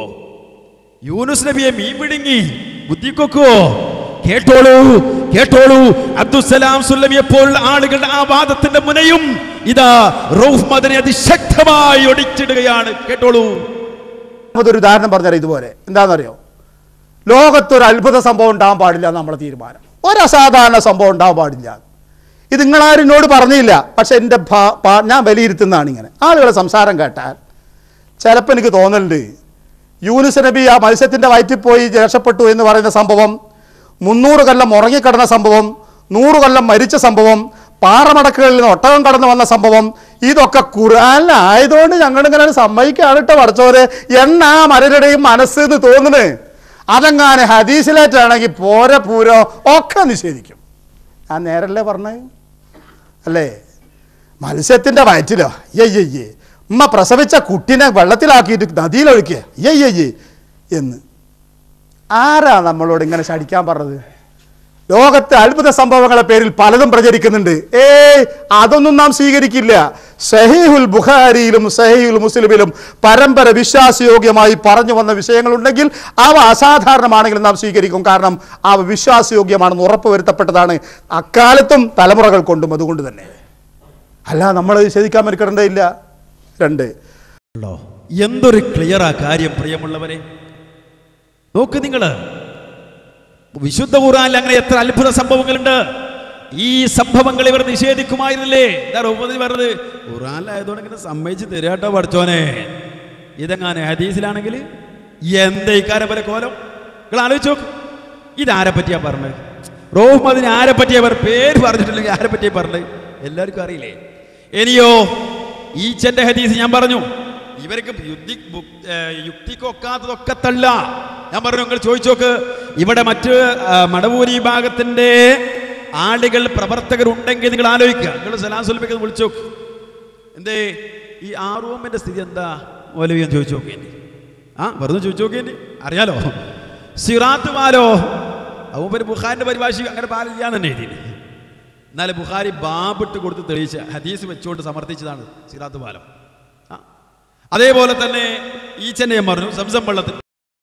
യൂനുസ് നബിയെ മീൻ വിഴുങ്ങി ബുദ്ധിക്കൊക്കുവോ കേട്ടോളൂ കേട്ടോളൂ അബ്ദുസലാം സുല്ലമിയെ പോലുള്ള ആളുകളുടെ ആ വാദത്തിന്റെ മുനയും ഇതാ റൌഫ് മദനെ അതിശക്തമായി ഒടിച്ചിടുകയാണ് കേട്ടോളൂ
ഒരു ഉദാഹരണം പറഞ്ഞാൽ ഇതുപോലെ എന്താണെന്നറിയോ ലോകത്തൊരു അത്ഭുത സംഭവം ഉണ്ടാകാൻ പാടില്ല എന്ന് നമ്മളെ തീരുമാനം ഒരു അസാധാരണ സംഭവം ഉണ്ടാകാൻ പാടില്ല ഇത് നിങ്ങളാരും എന്നോട് പറഞ്ഞില്ല പക്ഷെ എൻ്റെ ഭാ- പാ- ഞാൻ വിലയിരുത്തുന്നതാണ് ഇങ്ങനെ ആളുകളെ സംസാരം കേട്ടാൽ ചിലപ്പോൾ എനിക്ക് തോന്നലുണ്ട് യൂനുസ് നബി ആ മത്സ്യത്തിൻ്റെ വയറ്റിൽ പോയി രക്ഷപ്പെട്ടു എന്ന് പറയുന്ന സംഭവം മുന്നൂറ് കൊല്ലം ഉറങ്ങിക്കിടന്ന സംഭവം നൂറ് കൊല്ലം മരിച്ച സംഭവം പാറമടക്കുകളിൽ നിന്ന് ഒട്ടകം കടന്നു വന്ന സംഭവം ഇതൊക്കെ ഖുർആനിലായതുകൊണ്ട് ഞങ്ങളിങ്ങനെ സമ്മതിക്കുകയാണ് കേട്ടോ പഠിച്ചവര് എണ്ണ ആ മരരുടെയും മനസ്സ് എന്ന് തോന്നുന്നത് അതെങ്ങാനെ ഹദീസിലേറ്റാണെങ്കിൽ പോര പൂരോ ഒക്കെ നിഷേധിക്കും ഞാൻ നേരല്ലേ പറഞ്ഞത് അല്ലേ മത്സ്യത്തിൻ്റെ വയറ്റിലോ അയ്യയ്യേ ഉമ്മ പ്രസവിച്ച കുട്ടിനെ വെള്ളത്തിലാക്കിയിട്ട് നദിയിലൊഴുക്കിയ അയ്യയ്യേ എന്ന് ആരാ നമ്മളോട് ഇങ്ങനെ ശടിക്കാൻ പറഞ്ഞത് ലോകത്തെ അത്ഭുത സംഭവങ്ങളെ പേരിൽ പലതും പ്രചരിക്കുന്നുണ്ട് ഏയ് അതൊന്നും നാം സ്വീകരിക്കില്ല സഹീഹുൽ ബുഖാരിയിലും സഹീഹുൽ മുസ്ലിമിലും പരമ്പര വിശ്വാസയോഗ്യമായി പറഞ്ഞു വന്ന വിഷയങ്ങളുണ്ടെങ്കിൽ അവ അസാധാരണമാണെങ്കിലും നാം സ്വീകരിക്കും കാരണം അവ വിശ്വാസയോഗ്യമാണെന്ന് ഉറപ്പുവരുത്തപ്പെട്ടതാണ് അക്കാലത്തും തലമുറകൾ കൊണ്ടും അതുകൊണ്ട് തന്നെ അല്ല നമ്മൾ നിഷേധിക്കാൻ മെനക്കെടേണ്ടതില്ല രണ്ട്
ഉള്ളോ എന്തൊരു ക്ലിയർ ആ കാര്യം പ്രിയമുള്ളവരെ നോക്ക് നിങ്ങൾ വിശുദ്ധ ഖുർആനിൽ അങ്ങനെ എത്ര അത്ഭുത സംഭവങ്ങളുണ്ട് ഈ സംഭവങ്ങൾ ഇവർ നിഷേധിക്കുമായിരുന്നില്ലേ എന്താ റഹ്മദ് പറഞ്ഞത് ഖുർആനിലായതുകൊണ്ട് ഇങ്ങനെ സമ്മതിച്ച് തരാട്ടോ പഠിച്ചോനെ ഇതെങ്ങനെ ഹദീസിലാണെങ്കിൽ എന്താ ഇക്കാരെ പോലെ കോലം നിങ്ങൾ ആലോചിച്ച് നോക്ക് ഇതാരെ പറ്റിയാ പറഞ്ഞത് റോഹ്മദിന് ആരെ പറ്റിയാ പറഞ്ഞ പേര് പറഞ്ഞിട്ടില്ലെങ്കിൽ ആരെ പറ്റിയാ പറഞ്ഞത് എല്ലാവർക്കും അറിയില്ലേ ഇനിയോ ഈച്ചന്റെ ഹദീസ് ഞാൻ പറഞ്ഞു ഇവർക്ക് യുദ്ധി ബു- ഏ, യുക്തിക്കൊക്കാത്തതൊക്കെ തള്ള ഞാൻ പറഞ്ഞു നിങ്ങൾ ചോദിച്ചു നോക്ക് ഇവിടെ മറ്റ് ആ, മടവൂരി വിഭാഗത്തിന്റെ ആളുകൾ പ്രവർത്തകരുണ്ടെങ്കിൽ നിങ്ങൾ ആലോചിക്കുക നിങ്ങൾ സലാം സുൽമിക്ക് വിളിച്ചു നോക്ക് എന്തേ ഈ ആ റൂമിന്റെ സ്ഥിതി എന്താ മൗലവിയൻ ചോദിച്ചു നോക്കേണ്ടി ആ വെറുതെ ചോദിച്ചു നോക്കേണ്ടി അറിയാലോ സിറാത്ത് പാലോ അബൂബർ ബുഖാരിന്റെ പരിഭാഷ അങ്ങനെ പാലില്ലാന്ന് തന്നെ എഴുതി എന്നാലും ബുഖാരി ബാബിട്ട് കൊടുത്ത് തെളിയിച്ച ഹദീസ് വെച്ചുകൊണ്ട് സമർത്ഥിച്ചതാണ് സിറാത്ത് പാലം ആ. അതേപോലെ തന്നെ ഈച്ചനെ ഞാൻ പറഞ്ഞു സംസം വെള്ളത്തിൽ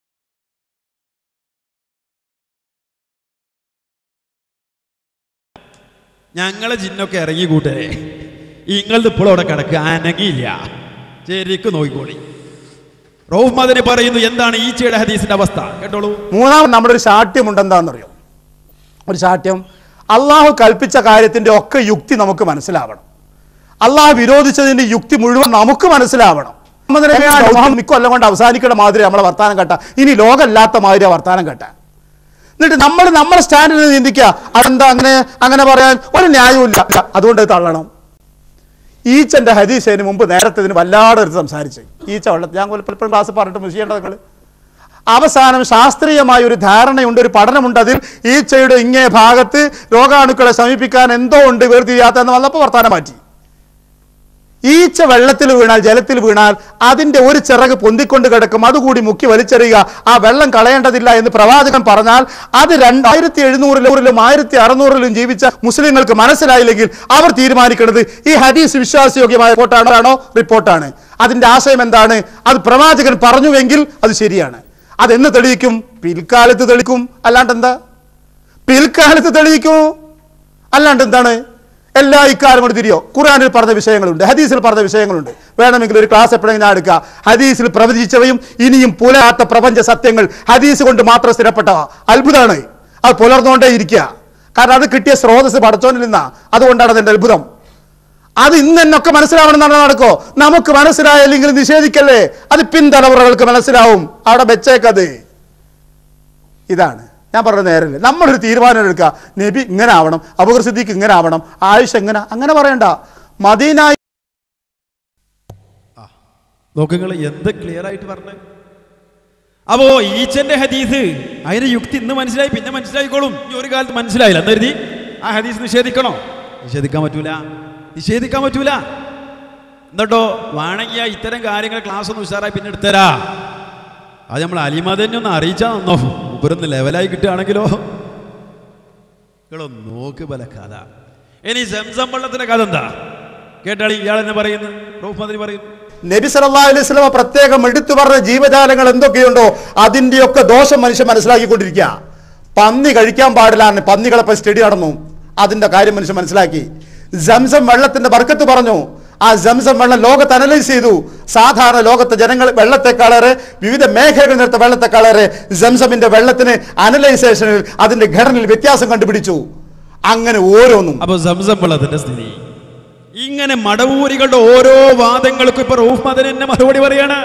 ഞങ്ങളെ ജിന്നൊക്കെ ഇറങ്ങി കൂട്ടരെ ഇങ്ങളത് ഇപ്പോഴും അവിടെ കിടക്കുക അനങ്ങിയില്ല ശരിക്കും നോക്കിക്കോളി റൌഫ് മദനി പറയുന്നു എന്താണ് ഈച്ചയുടെ ഹദീസിന്റെ അവസ്ഥ കേട്ടോളൂ
മൂന്നാമത് നമ്മുടെ ഒരു ശാഠ്യമുണ്ട് എന്താണെന്നറിയോ ഒരു ശാഠ്യം അള്ളാഹു കൽപ്പിച്ച കാര്യത്തിൻ്റെ ഒക്കെ യുക്തി നമുക്ക് മനസ്സിലാവണം അള്ളാഹു വിരോധിച്ചതിൻ്റെ യുക്തി മുഴുവൻ നമുക്ക് മനസ്സിലാവണം മുഹമ്മദ് നബിയുടെ ദൗത്യം മിക്കൊല്ലം കൊണ്ട് അവസാനിക്കുന്ന മാതിരി നമ്മളെ വർത്താനം കേട്ട ഇനി ലോകമല്ലാത്ത മാതിരി വർത്താനം കേട്ട എന്നിട്ട് നമ്മൾ നമ്മുടെ സ്റ്റാൻഡിൽ ചിന്തിക്കുക അതെന്താ അങ്ങനെ അങ്ങനെ പറയാൻ ഒരു ന്യായവും ഇല്ല ഇല്ല, അതുകൊണ്ട് അത് തള്ളണം ഈച്ചന്റെ ഹദീസിന് മുമ്പ് നേരത്തെ ഇതിന് വല്ലാതെ എടുത്ത് സംസാരിച്ച് ഈച്ച വെള്ളത്തിൽ ഞാൻ പലപ്പോഴും ക്ലാസ് പറഞ്ഞിട്ട് വിഷയേണ്ടത് നിങ്ങൾ അവസാനം ശാസ്ത്രീയമായ ഒരു ധാരണയുണ്ട് ഒരു പഠനമുണ്ട് അതിൽ ഈച്ചയുടെ ഇങ്ങേ ഭാഗത്ത് രോഗാണുക്കളെ സമീപിക്കാൻ എന്തോ ഉണ്ട് വേർതിരിയാത്ത എന്ന് വന്നപ്പോൾ വർത്താനം മാറ്റി ഈച്ച വെള്ളത്തിൽ വീണാൽ ജലത്തിൽ വീണാൽ അതിന്റെ ഒരു ചിറക് പൊന്തിക്കൊണ്ട് കിടക്കും അതുകൂടി മുക്കി വലിച്ചെറിയുക ആ വെള്ളം കളയേണ്ടതില്ല എന്ന് പ്രവാചകൻ പറഞ്ഞാൽ അത് രണ്ടായിരത്തി എഴുന്നൂറിലും ആയിരത്തി അറുന്നൂറിലും ജീവിച്ച മുസ്ലിങ്ങൾക്ക് മനസ്സിലായില്ലെങ്കിൽ അവർ തീരുമാനിക്കുന്നത് ഈ ഹദീസ് വിശ്വാസയോഗ്യമായ റിപ്പോർട്ടാണോ ആണോ റിപ്പോർട്ടാണ് അതിന്റെ ആശയം എന്താണ് അത് പ്രവാചകൻ പറഞ്ഞുവെങ്കിൽ അത് ശരിയാണ് അതെന്ന് തെളിയിക്കും പിൽക്കാലത്ത് തെളിയിക്കും അല്ലാണ്ട് എന്താ പിൽക്കാലത്ത് തെളിയിക്കും അല്ലാണ്ട് എന്താണ് എല്ലാ ഇക്കാലം കൊണ്ട് തിരിയോ ഖുറാനിൽ പറഞ്ഞ വിഷയങ്ങളുണ്ട് ഹദീസിൽ പറഞ്ഞ വിഷയങ്ങളുണ്ട് വേണമെങ്കിൽ ഒരു ക്ലാസ് എപ്പോഴെങ്കിലും ഞാൻ എടുക്കുക ഹദീസിൽ പ്രവചിച്ചവയും ഇനിയും പുലരാത്ത പ്രപഞ്ച സത്യങ്ങൾ ഹദീസ് കൊണ്ട് മാത്രം സ്ഥിരപ്പെട്ടവ അത്ഭുതമാണ് അത് പുലർന്നുകൊണ്ടേ ഇരിക്കുക കാരണം അത് കിട്ടിയ സ്രോതസ് പടച്ചോനിൽ നിന്നാ അതുകൊണ്ടാണ് അതിന്റെ അത്ഭുതം അത് ഇന്ന് എന്നൊക്കെ മനസ്സിലാവണമെന്നാണ് നടക്കോ നമുക്ക് മനസ്സിലായില്ലെങ്കിൽ നിഷേധിക്കല്ലേ അത് പിൻതലമുറകൾക്ക് മനസ്സിലാവും അവിടെ വെച്ചേക്കത് ഇതാണ് ഞാൻ പറഞ്ഞ നേരല്ലേ നമ്മളൊരു തീരുമാനം എടുക്കുക നബി ഇങ്ങനെ ആവണം അബുഖർ സിദ്ദീഖ് ഇങ്ങനെ ആവണം ആയിഷ ഇങ്ങനെ അങ്ങനെ പറയണ്ട മദീന
നോക്കുങ്ങൾ എന്ത് ക്ലിയർ ആയിട്ട് പറഞ്ഞത് അപ്പോ ഈച്ചന്റെ ഹദീസ് അതിന്റെ യുക്തി ഇന്ന് മനസ്സിലായി പിന്നെ മനസ്സിലായിക്കോളും ഈ ഒരു കാലത്ത് മനസ്സിലായില്ല എന്ന് കരുതി ആ ഹദീസ് നിഷേധിക്കണോ നിഷേധിക്കാൻ പറ്റൂല നിഷേധിക്കാൻ പറ്റൂല എന്നിട്ടോ വേണമെങ്കിൽ ആ ഇത്തരം കാര്യങ്ങൾ ക്ലാസ് ഒന്ന് ഉഷാറായി പിന്നെ എടുത്തരാ അത് നമ്മൾ അലിമതന്നെ ഒന്ന് അറിയിച്ചാൽ നന്നോ ഇവരൊന്ന് ലെവലായി കിട്ടുകയാണെങ്കിലോ നിങ്ങളൊന്ന് നോക്ക് പല കഥ ഇനി സംസം വെള്ളത്തിന്റെ കഥ എന്താ കേട്ടാളി ഇയാൾ എന്നെ പറയുന്നു റൂഫ് മന്ത്രി പറയുന്നു
നബി സല്ലല്ലാഹു അലൈഹി വസല്ലമ പ്രത്യേകം എടുത്തു പറഞ്ഞ ജീവജാലങ്ങൾ എന്തൊക്കെയുണ്ടോ അതിന്റെയൊക്കെ ദോഷം മനുഷ്യൻ മനസ്സിലാക്കിക്കൊണ്ടിരിക്കുക പന്നി കഴിക്കാൻ പാടില്ല പന്നികളെ ഇപ്പൊ സ്റ്റഡി നടന്നു അതിന്റെ കാര്യം മനുഷ്യൻ മനസ്സിലാക്കി സംസം വെള്ളത്തിന്റെ ബർക്കത്ത് പറഞ്ഞു ആ സംസം വെള്ളം ലോകത്ത് അനലൈസ് ചെയ്തു സാധാരണ ലോകത്തെ ജനങ്ങൾ വെള്ളത്തെക്കാളേറെ വിവിധ മേഖലകളിൽ നിർത്ത വെള്ളത്തെക്കാളേറെ സംസമിന്റെ വെള്ളത്തിന് അനലൈസേഷനിൽ അതിന്റെ ഘടനയിൽ വ്യത്യാസം കണ്ടുപിടിച്ചു അങ്ങനെ ഓരോന്നും
അപ്പൊ സംസം വെള്ളത്തിന്റെ സ്ഥിതി ഇങ്ങനെ മടവൂരികളുടെ ഓരോ വാദങ്ങൾക്കും ഇപ്പൊ റൂഫ് മദൻ എന്നെ മറുപടി പറയാണ്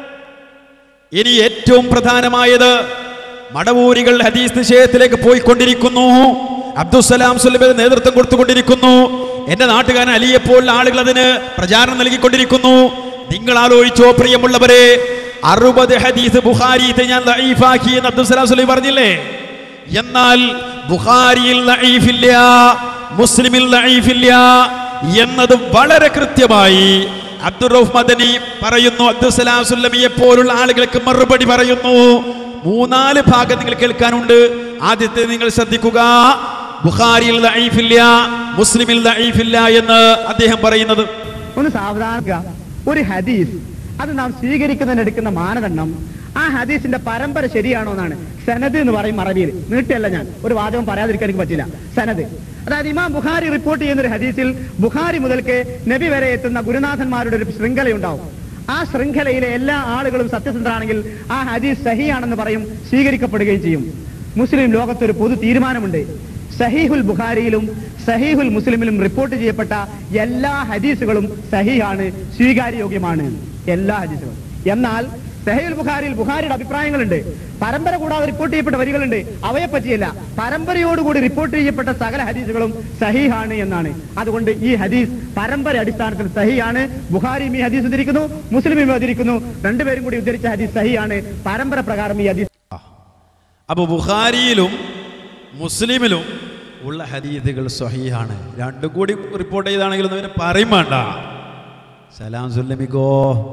ഇനി ഏറ്റവും പ്രധാനമായത് മടവൂരികൾ ഹദീസ് നിഷേധത്തിലേക്ക് പോയിക്കൊണ്ടിരിക്കുന്നു അബ്ദുസലാം സുലഭന് നേതൃത്വം കൊടുത്തുകൊണ്ടിരിക്കുന്നു എന്റെ നാട്ടുകാരൻ അലിയെപ്പോൾ ആളുകൾ അതിന് പ്രചാരണം നൽകിക്കൊണ്ടിരിക്കുന്നു നിങ്ങൾ ആലോചിച്ചോ പ്രിയമുള്ളവരെ അറുപത് ഹദീസ് ബുഖാരി ഞാൻ ലഈഫാക്കി എന്ന് അബ്ദുസലാം സുലൈം പറഞ്ഞില്ലേ എന്നാൽ ബുഖാരിയിൽ ലഈഫില്ല മുസ്ലിമിൽ ലഈഫില്ല എന്നത് വളരെ കൃത്യമായി അബ്ദുറഫ് മദനി പറയുന്നു അബ്ദുസലാം സുല്ലമിയെ പോലുള്ള ആളുകൾക്ക് മറുപടി പറയുന്നു മൂന്നാല് ഭാഗം നിങ്ങൾ കേൾക്കാനുണ്ട് ആദ്യത്തെ നിങ്ങൾ ശ്രദ്ധിക്കുക ബുഖാരിയിൽ ലഈഫില്ല മുസ്ലിമിൽ ലഈഫില്ല എന്ന് അദ്ദേഹം പറയുന്നത്
ഒന്ന് സാവധാനിക്കുക ഒരു ഹദീസ് അത് നാം സ്വീകരിക്കുന്നതിന് എടുക്കുന്ന മാനദണ്ഡം ആ ഹദീസിന്റെ പരമ്പര ശരിയാണോ എന്നാണ് സനദ് എന്ന് പറയും അറബിയിൽ നീട്ടിയല്ല ഞാൻ ഒരു വാചകം പറയാതിരിക്കാൻ എനിക്ക് പറ്റില്ല സനദ് അതായത് ഇമാം ബുഖാരി റിപ്പോർട്ട് ചെയ്യുന്ന ഒരു ഹദീസിൽ ബുഖാരി മുതൽക്ക് നബി വരെ എത്തുന്ന ഗുരുനാഥന്മാരുടെ ഒരു ശൃംഖലയുണ്ടാവും ആ ശൃംഖലയിലെ എല്ലാ ആളുകളും സത്യസന്ധരാണെങ്കിൽ ആ ഹദീസ് സഹിയാണെന്ന് പറയും സ്വീകരിക്കപ്പെടുകയും ചെയ്യും മുസ്ലിം ലോകത്തൊരു പൊതു തീരുമാനമുണ്ട് സഹീഹുൽ ബുഖാരിയിലും സഹീഹുൽ മുസ്ലിമിലും റിപ്പോർട്ട് ചെയ്യപ്പെട്ട എല്ലാ ഹദീസുകളും സഹീഹാണ് സ്വീകാര്യോഗ്യമാണ് എല്ലാ ഹദീസുകളും എന്നാൽ സഹീൽ ബുഖാരിയിൽ ബുഖാരിയുടെ അഭിപ്രായങ്ങളുണ്ട് പരമ്പര കൂടാതെ റിപ്പോർട്ട് ചെയ്യപ്പെട്ട വരികളുണ്ട് അവയെ പറ്റിയല്ല പരമ്പരയോടുകൂടി റിപ്പോർട്ട് ചെയ്യപ്പെട്ട സകല ഹദീസുകളും സഹീഹാണ് എന്നാണ് അതുകൊണ്ട് ഈ ഹദീസ് പരമ്പര അടിസ്ഥാനത്തിൽ സഹിയാണ് ബുഖാരിയും ഈ ഹദീസ് ഉദ്ധരിക്കുന്നു മുസ്ലിമും ഉദ്ധരിക്കുന്നു രണ്ടുപേരും കൂടി ഉദ്ധരിച്ച ഹദീസ് സഹിയാണ് പരമ്പര പ്രകാരം ഈ ഹദീസ്
അപ്പൊ ബുഖാരിയിലും മുസ്ലിമിലും ഉള്ള ഹദീദുകൾ സ്വഹീഹാണ് രണ്ടും കൂടി റിപ്പോർട്ട് ചെയ്താണെങ്കിലും അവന് പറയും വേണ്ട സലാം സുല്ലമിക്കോ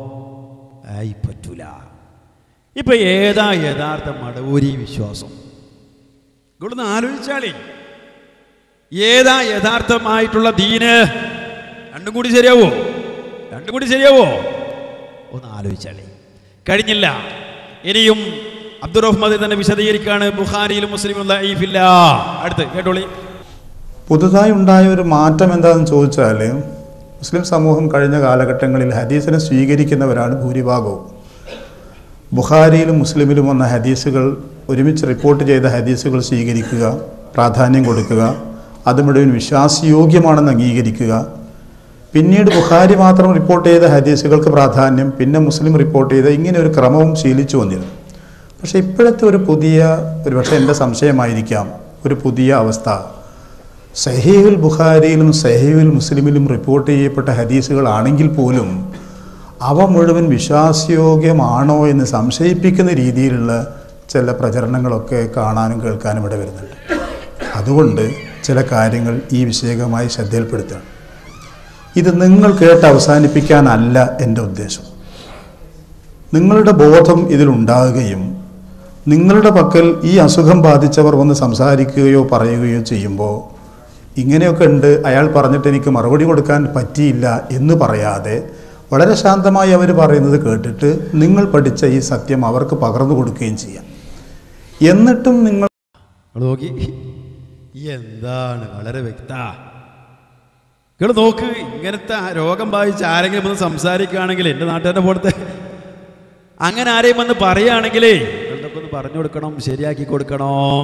ആയി പറ്റൂല ഇപ്പൊ ഏതാ യഥാർത്ഥ മടവൂരി വിശ്വാസം ഇവിടുന്ന് ആലോചിച്ചാളി ഏതാ യഥാർത്ഥമായിട്ടുള്ള ദീന് രണ്ടും കൂടി ശരിയാവോ രണ്ടും കൂടി ശരിയാവോ ഒന്ന് ആലോചിച്ചാളി കഴിഞ്ഞില്ല ഇനിയും അബ്ദുറഹ്മദ് തന്നെ വിശദീകരിക്കാണ് ബുഖാരിയിലും മുസ്ലിമും ലഈഫില്ല അടുത്ത് കേട്ടോളി
പുതുതായി ഉണ്ടായ ഒരു മാറ്റം എന്താണെന്ന് ചോദിച്ചാൽ മുസ്ലിം സമൂഹം കഴിഞ്ഞ കാലഘട്ടങ്ങളിൽ ഹദീസിനെ സ്വീകരിക്കുന്നവരാണ് ഭൂരിഭാഗവും ബുഖാരിയിലും മുസ്ലിമിലും വന്ന ഹദീസുകൾ ഒരുമിച്ച് റിപ്പോർട്ട് ചെയ്ത ഹദീസുകൾ സ്വീകരിക്കുക പ്രാധാന്യം കൊടുക്കുക അത് മുഴുവൻ വിശ്വാസയോഗ്യമാണെന്ന് അംഗീകരിക്കുക പിന്നീട് ബുഖാരി മാത്രം റിപ്പോർട്ട് ചെയ്ത ഹദീസുകൾക്ക് പ്രാധാന്യം പിന്നെ മുസ്ലിം റിപ്പോർട്ട് ചെയ്ത ഇങ്ങനെ ഒരു ക്രമവും ശീലിച്ചു വന്നിരുന്നു പക്ഷേ ഇപ്പോഴത്തെ ഒരു പുതിയ ഒരു പക്ഷേ എൻ്റെ സംശയമായിരിക്കാം ഒരു പുതിയ അവസ്ഥ സഹീഹുൽ ബുഖാരിയിലും സഹീഹുൽ മുസ്ലിമിലും റിപ്പോർട്ട് ചെയ്യപ്പെട്ട ഹദീസുകളാണെങ്കിൽ പോലും അവ മുഴുവൻ വിശ്വാസയോഗ്യമാണോ എന്ന് സംശയിപ്പിക്കുന്ന രീതിയിലുള്ള ചില പ്രചരണങ്ങളൊക്കെ കാണാനും കേൾക്കാനും ഇവിടെ വരുന്നുണ്ട് അതുകൊണ്ട് ചില കാര്യങ്ങൾ ഈ വിഷയകമായി ശ്രദ്ധയിൽപ്പെടുത്തുകയാണ് ഇത് നിങ്ങൾ കേട്ട് അവസാനിപ്പിക്കാനല്ല എൻ്റെ ഉദ്ദേശം നിങ്ങളുടെ ബോധം ഇതിലുണ്ടാകുകയും നിങ്ങളുടെ പക്കൽ ഈ അസുഖം ബാധിച്ചവർ വന്ന് സംസാരിക്കുകയോ പറയുകയോ ചെയ്യുമ്പോൾ ഇങ്ങനെയൊക്കെ ഉണ്ട് അയാൾ പറഞ്ഞിട്ട് എനിക്ക് മറുപടി കൊടുക്കാൻ പറ്റിയില്ല എന്ന് പറയാതെ വളരെ ശാന്തമായി അവർ പറയുന്നത് കേട്ടിട്ട് നിങ്ങൾ പഠിച്ച ഈ സത്യം അവർക്ക് പകർന്നു കൊടുക്കുകയും ചെയ്യാം എന്നിട്ടും നിങ്ങൾ
നിങ്ങൾ നോക്കി എന്താണ് വളരെ വ്യക്ത നിങ്ങൾ നോക്ക് ഇങ്ങനത്തെ ആ രോഗം ബാധിച്ച് ആരെങ്കിലും വന്ന് സംസാരിക്കുകയാണെങ്കിൽ എൻ്റെ നാട്ടുകാരുടെ പോലത്തെ അങ്ങനെ ആരെയും വന്ന് പറയുകയാണെങ്കിലേ നിങ്ങൾക്കൊക്കെ ഒന്ന് പറഞ്ഞു കൊടുക്കണം ശരിയാക്കി കൊടുക്കണം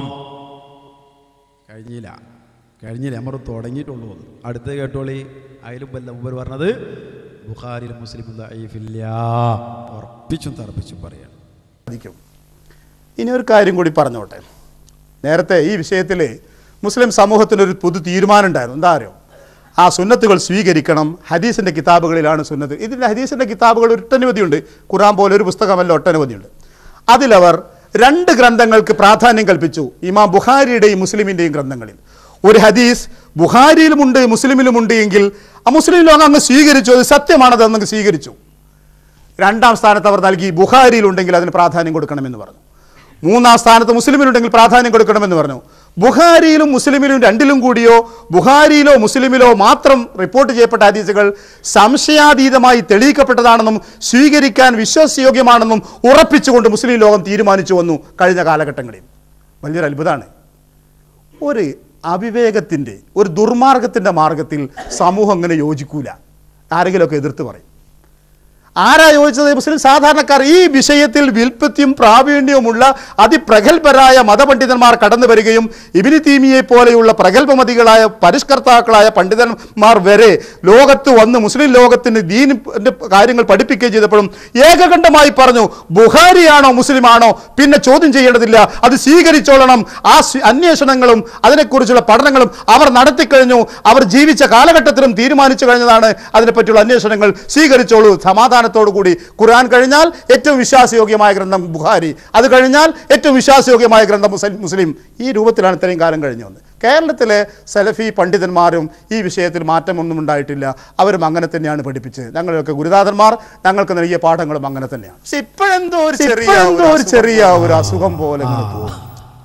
കഴിഞ്ഞില്ല കഴിഞ്ഞില്ല നമ്മൾ തുടങ്ങിയിട്ടുള്ളൂ അത്. അടുത്ത് കേട്ടോളി അതിലും വല്ല മുമ്പ് പറഞ്ഞത് ബുഖാരിലും മുസ്ലിം ലൈഫില്ല ഉറപ്പിച്ചും തറപ്പിച്ചും പറയാം
സാധിക്കും ഇനി ഒരു കാര്യം കൂടി പറഞ്ഞോട്ടെ നേരത്തെ ഈ വിഷയത്തിൽ മുസ്ലിം സമൂഹത്തിനൊരു പൊതു തീരുമാനം ഉണ്ടായിരുന്നു എന്താ അറിയോ ആ സുന്നത്തുകൾ സ്വീകരിക്കണം ഹദീസിൻ്റെ കിതാബുകളിലാണ് സുന്നത്ത് ഇതിൻ്റെ ഹദീസിൻ്റെ കിതാബുകൾ ഒട്ടനവധിയുണ്ട് ഖുറാൻ പോലെ ഒരു പുസ്തകമല്ല ഒട്ടനവധിയുണ്ട് അതിലവർ രണ്ട് ഗ്രന്ഥങ്ങൾക്ക് പ്രാധാന്യം കൽപ്പിച്ചു ഇമാം ബുഖാരിയുടെയും മുസ്ലിമിൻ്റെയും ഗ്രന്ഥങ്ങളിൽ ഒരു ഹദീസ് ബുഖാരിയിലുമുണ്ട് മുസ്ലിമിലുമുണ്ട് എങ്കിൽ ആ മുസ്ലിം ലോകം അങ്ങ് സ്വീകരിച്ചു അത് സത്യമാണത് അങ്ങ് സ്വീകരിച്ചു രണ്ടാം സ്ഥാനത്ത് അവർ നൽകി ബുഖാരിയിലുണ്ടെങ്കിൽ അതിന് പ്രാധാന്യം കൊടുക്കണമെന്ന് പറഞ്ഞു മൂന്നാം സ്ഥാനത്ത് മുസ്ലിമിലുണ്ടെങ്കിൽ പ്രാധാന്യം കൊടുക്കണമെന്ന് പറഞ്ഞു ബുഖാരിയിലും മുസ്ലിമിലും രണ്ടിലും കൂടിയോ ബുഖാരിയിലോ മുസ്ലിമിലോ മാത്രം റിപ്പോർട്ട് ചെയ്യപ്പെട്ട ഹദീസുകൾ സംശയാതീതമായി തെളിയിക്കപ്പെട്ടതാണെന്നും സ്വീകരിക്കാൻ വിശ്വാസയോഗ്യമാണെന്നും ഉറപ്പിച്ചുകൊണ്ട് മുസ്ലിം ലോകം തീരുമാനിച്ചു വന്നു കഴിഞ്ഞ കാലഘട്ടങ്ങളിൽ വലിയൊരു അത്ഭുതമാണ് ഒരു അവിവേകത്തിൻ്റെ ഒരു ദുർമാർഗത്തിൻ്റെ മാർഗത്തിൽ സമൂഹം അങ്ങനെ യോജിക്കൂല ആരെങ്കിലുമൊക്കെ എതിർത്ത് പറയും ആരാ ചോദിച്ചത് മുസ്ലിം സാധാരണക്കാർ ഈ വിഷയത്തിൽ വിൽപ്പത്തിയും പ്രാവീണ്യവുമുള്ള അതിപ്രഗത്ഭരായ മതപണ്ഡിതന്മാർ കടന്നു വരികയും ഇബിനി തീമിയെ പോലെയുള്ള പ്രഗത്ഭമതികളായ പരിഷ്കർത്താക്കളായ പണ്ഡിതന്മാർ വരെ ലോകത്ത് വന്ന് മുസ്ലിം ലോകത്തിന് ദീനിന്റെ കാര്യങ്ങൾ പഠിപ്പിക്കുകയും ചെയ്തപ്പോഴും ഏകകണ്ഠമായി പറഞ്ഞു ബുഹാരിയാണോ മുസ്ലിമാണോ പിന്നെ ചോദ്യം ചെയ്യേണ്ടതില്ല അത് സ്വീകരിച്ചോളണം ആ സ്വി- അന്വേഷണങ്ങളും അതിനെക്കുറിച്ചുള്ള പഠനങ്ങളും അവർ നടത്തിക്കഴിഞ്ഞു അവർ ജീവിച്ച കാലഘട്ടത്തിലും തീരുമാനിച്ചു കഴിഞ്ഞതാണ് അതിനെപ്പറ്റിയുള്ള അന്വേഷണങ്ങൾ സ്വീകരിച്ചോളൂ സമാധാനത്തോടു കൂടി ഖുർആൻ കഴിഞ്ഞാൽ ഏറ്റവും വിശ്വാസയോഗ്യമായ ഗ്രന്ഥം ബുഹാരി അത് കഴിഞ്ഞാൽ ഏറ്റവും വിശ്വാസയോഗ്യമായ ഗ്രന്ഥം മുസ്ലിം മുസ്ലിം ഈ രൂപത്തിലാണ് ഇത്രയും കാലം കഴിഞ്ഞു വന്നത് കേരളത്തിലെ സലഫി പണ്ഡിതന്മാരും ഈ വിഷയത്തിൽ മാറ്റമൊന്നും ഉണ്ടായിട്ടില്ല അവരും അങ്ങനെ തന്നെയാണ് പഠിപ്പിച്ചത് ഞങ്ങളൊക്കെ ഗുരുനാഥന്മാർ ഞങ്ങൾക്ക് നൽകിയ പാഠങ്ങളും അങ്ങനെ തന്നെയാണ് പക്ഷെ ഇപ്പോഴെന്തോ ഒരു ചെറിയ എന്തോ ഒരു ചെറിയ ഒരു അസുഖം പോലെ ഇങ്ങനെ തോന്നും